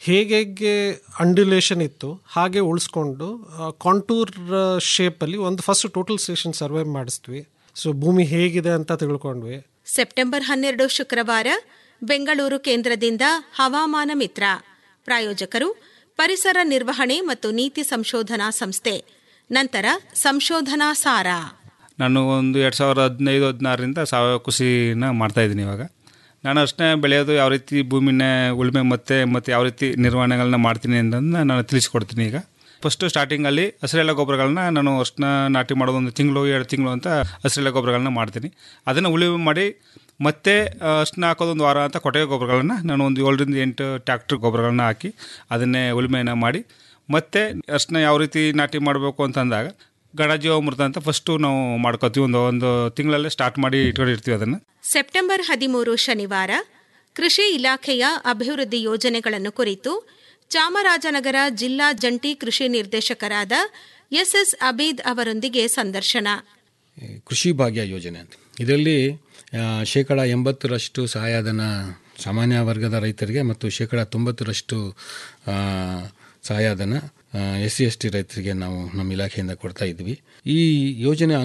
ಹೇಗೆ ಅಂಡ್ಯುಲೇಷನ್ ಇತ್ತು ಹಾಗೆ ಉಳಿಸ್ಕೊಂಡು ಕಾಂಟೂರ್ ಶೇಪಲ್ಲಿ ಒಂದು ಫಸ್ಟ್ ಟೋಟಲ್ ಸ್ಟೇಷನ್ ಸರ್ವೆ ಮಾಡಿಸ್ತೀವಿ ಸೊ ಭೂಮಿ ಹೇಗಿದೆ ಅಂತ ತಿಳ್ಕೊಂಡ್ವಿ ಸೆಪ್ಟೆಂಬರ್ ಹನ್ನೆರಡು ಶುಕ್ರವಾರ ಬೆಂಗಳೂರು ಕೇಂದ್ರದಿಂದ ಹವಾಮಾನ ಮಿತ್ರ ಪ್ರಾಯೋಜಕರು ಪರಿಸರ ನಿರ್ವಹಣೆ ಮತ್ತು ನೀತಿ ಸಂಶೋಧನಾ ಸಂಸ್ಥೆ ನಂತರ ಸಂಶೋಧನಾ ಸಾರ ನಾನು ಒಂದು ಎರಡು ಸಾವಿರದ ಹದಿನೈದು ಹದಿನಾರರಿಂದ ಸಾವಯವ ಕೃಷಿನ ಮಾಡ್ತಾ ಇದ್ದೀನಿ ಇವಾಗ ನಾನು ಅಷ್ಟೇ ಬೆಳೆಯೋದು ಯಾವ ರೀತಿ ಭೂಮಿನ ಉಳುಮೆ ಮತ್ತೆ ಮತ್ತು ಯಾವ ರೀತಿ ನಿರ್ವಹಣೆಗಳನ್ನ ಮಾಡ್ತೀನಿ ಅನ್ನೋದನ್ನ ನಾನು ತಿಳಿಸ್ಕೊಡ್ತೀನಿ ಈಗ ಫಸ್ಟು ಸ್ಟಾರ್ಟಿಂಗಲ್ಲಿ ಹಸಿರೆಲೆ ಗೊಬ್ಬರಗಳನ್ನ ನಾನು ಅಷ್ಟನ್ನ ನಾಟಿ ಮಾಡೋದು ಒಂದು ತಿಂಗಳು ಎರಡು ತಿಂಗಳು ಅಂತ ಹಸಿರೆಲೆ ಗೊಬ್ಬರಗಳನ್ನ ಮಾಡ್ತೀನಿ ಅದನ್ನು ಉಳುಮೆ ಮಾಡಿ ಮತ್ತೆ ಅಷ್ಟನ್ನ ಹಾಕೋದು ಒಂದು ವಾರ ಅಂತ ಕೊಟ್ಟಿಗೆ ಗೊಬ್ಬರಗಳನ್ನ ನಾನು ಒಂದು ಏಳರಿಂದ ಎಂಟು ಟ್ಯಾಕ್ಟ್ರ್ ಗೊಬ್ಬರಗಳನ್ನ ಹಾಕಿ ಅದನ್ನೇ ಉಳುಮೆನ ಮಾಡಿ ಮತ್ತೆ ಅಷ್ಟನ್ನ ಯಾವ ರೀತಿ ನಾಟಿ ಮಾಡಬೇಕು ಅಂತ ಅಂದಾಗ ಗಣಜೀವಾಮೃತ ಅಂತ ಫಸ್ಟು ನಾವು ಮಾಡ್ಕೋತೀವಿ ಒಂದು ಒಂದು ತಿಂಗಳಲ್ಲೇ ಸ್ಟಾರ್ಟ್ ಮಾಡಿ ಇಟ್ಕೊಂಡಿರ್ತೀವಿ ಅದನ್ನು ಸೆಪ್ಟೆಂಬರ್ ಹದಿಮೂರು ಶನಿವಾರ ಕೃಷಿ ಇಲಾಖೆಯ ಅಭಿವೃದ್ಧಿ ಯೋಜನೆಗಳನ್ನು ಕುರಿತು ಚಾಮರಾಜನಗರ ಜಿಲ್ಲಾ ಜಂಟಿ ಕೃಷಿ ನಿರ್ದೇಶಕರಾದ ಎಸ್ಎಸ್ ಅಬೀದ್ ಅವರೊಂದಿಗೆ ಸಂದರ್ಶನ ಕೃಷಿ ಭಾಗ್ಯ ಯೋಜನೆ ಅಂತ ಇದರಲ್ಲಿ ಆ, ಶೇಕಡ ಎಂಬತ್ತರಷ್ಟು ಸಹಾಯಧನ ಸಾಮಾನ್ಯ ವರ್ಗದ ರೈತರಿಗೆ ಮತ್ತು ಶೇಕಡ ತೊಂಬತ್ತರಷ್ಟು ಆ, ಸಹಾಯಧನ ಎಸ್ ಸಿ ಎಸ್ ಟಿ ರೈತರಿಗೆ ನಾವು ನಮ್ಮ ಇಲಾಖೆಯಿಂದ ಕೊಡ್ತಾ ಇದ್ವಿ ಈ ಯೋಜನೆ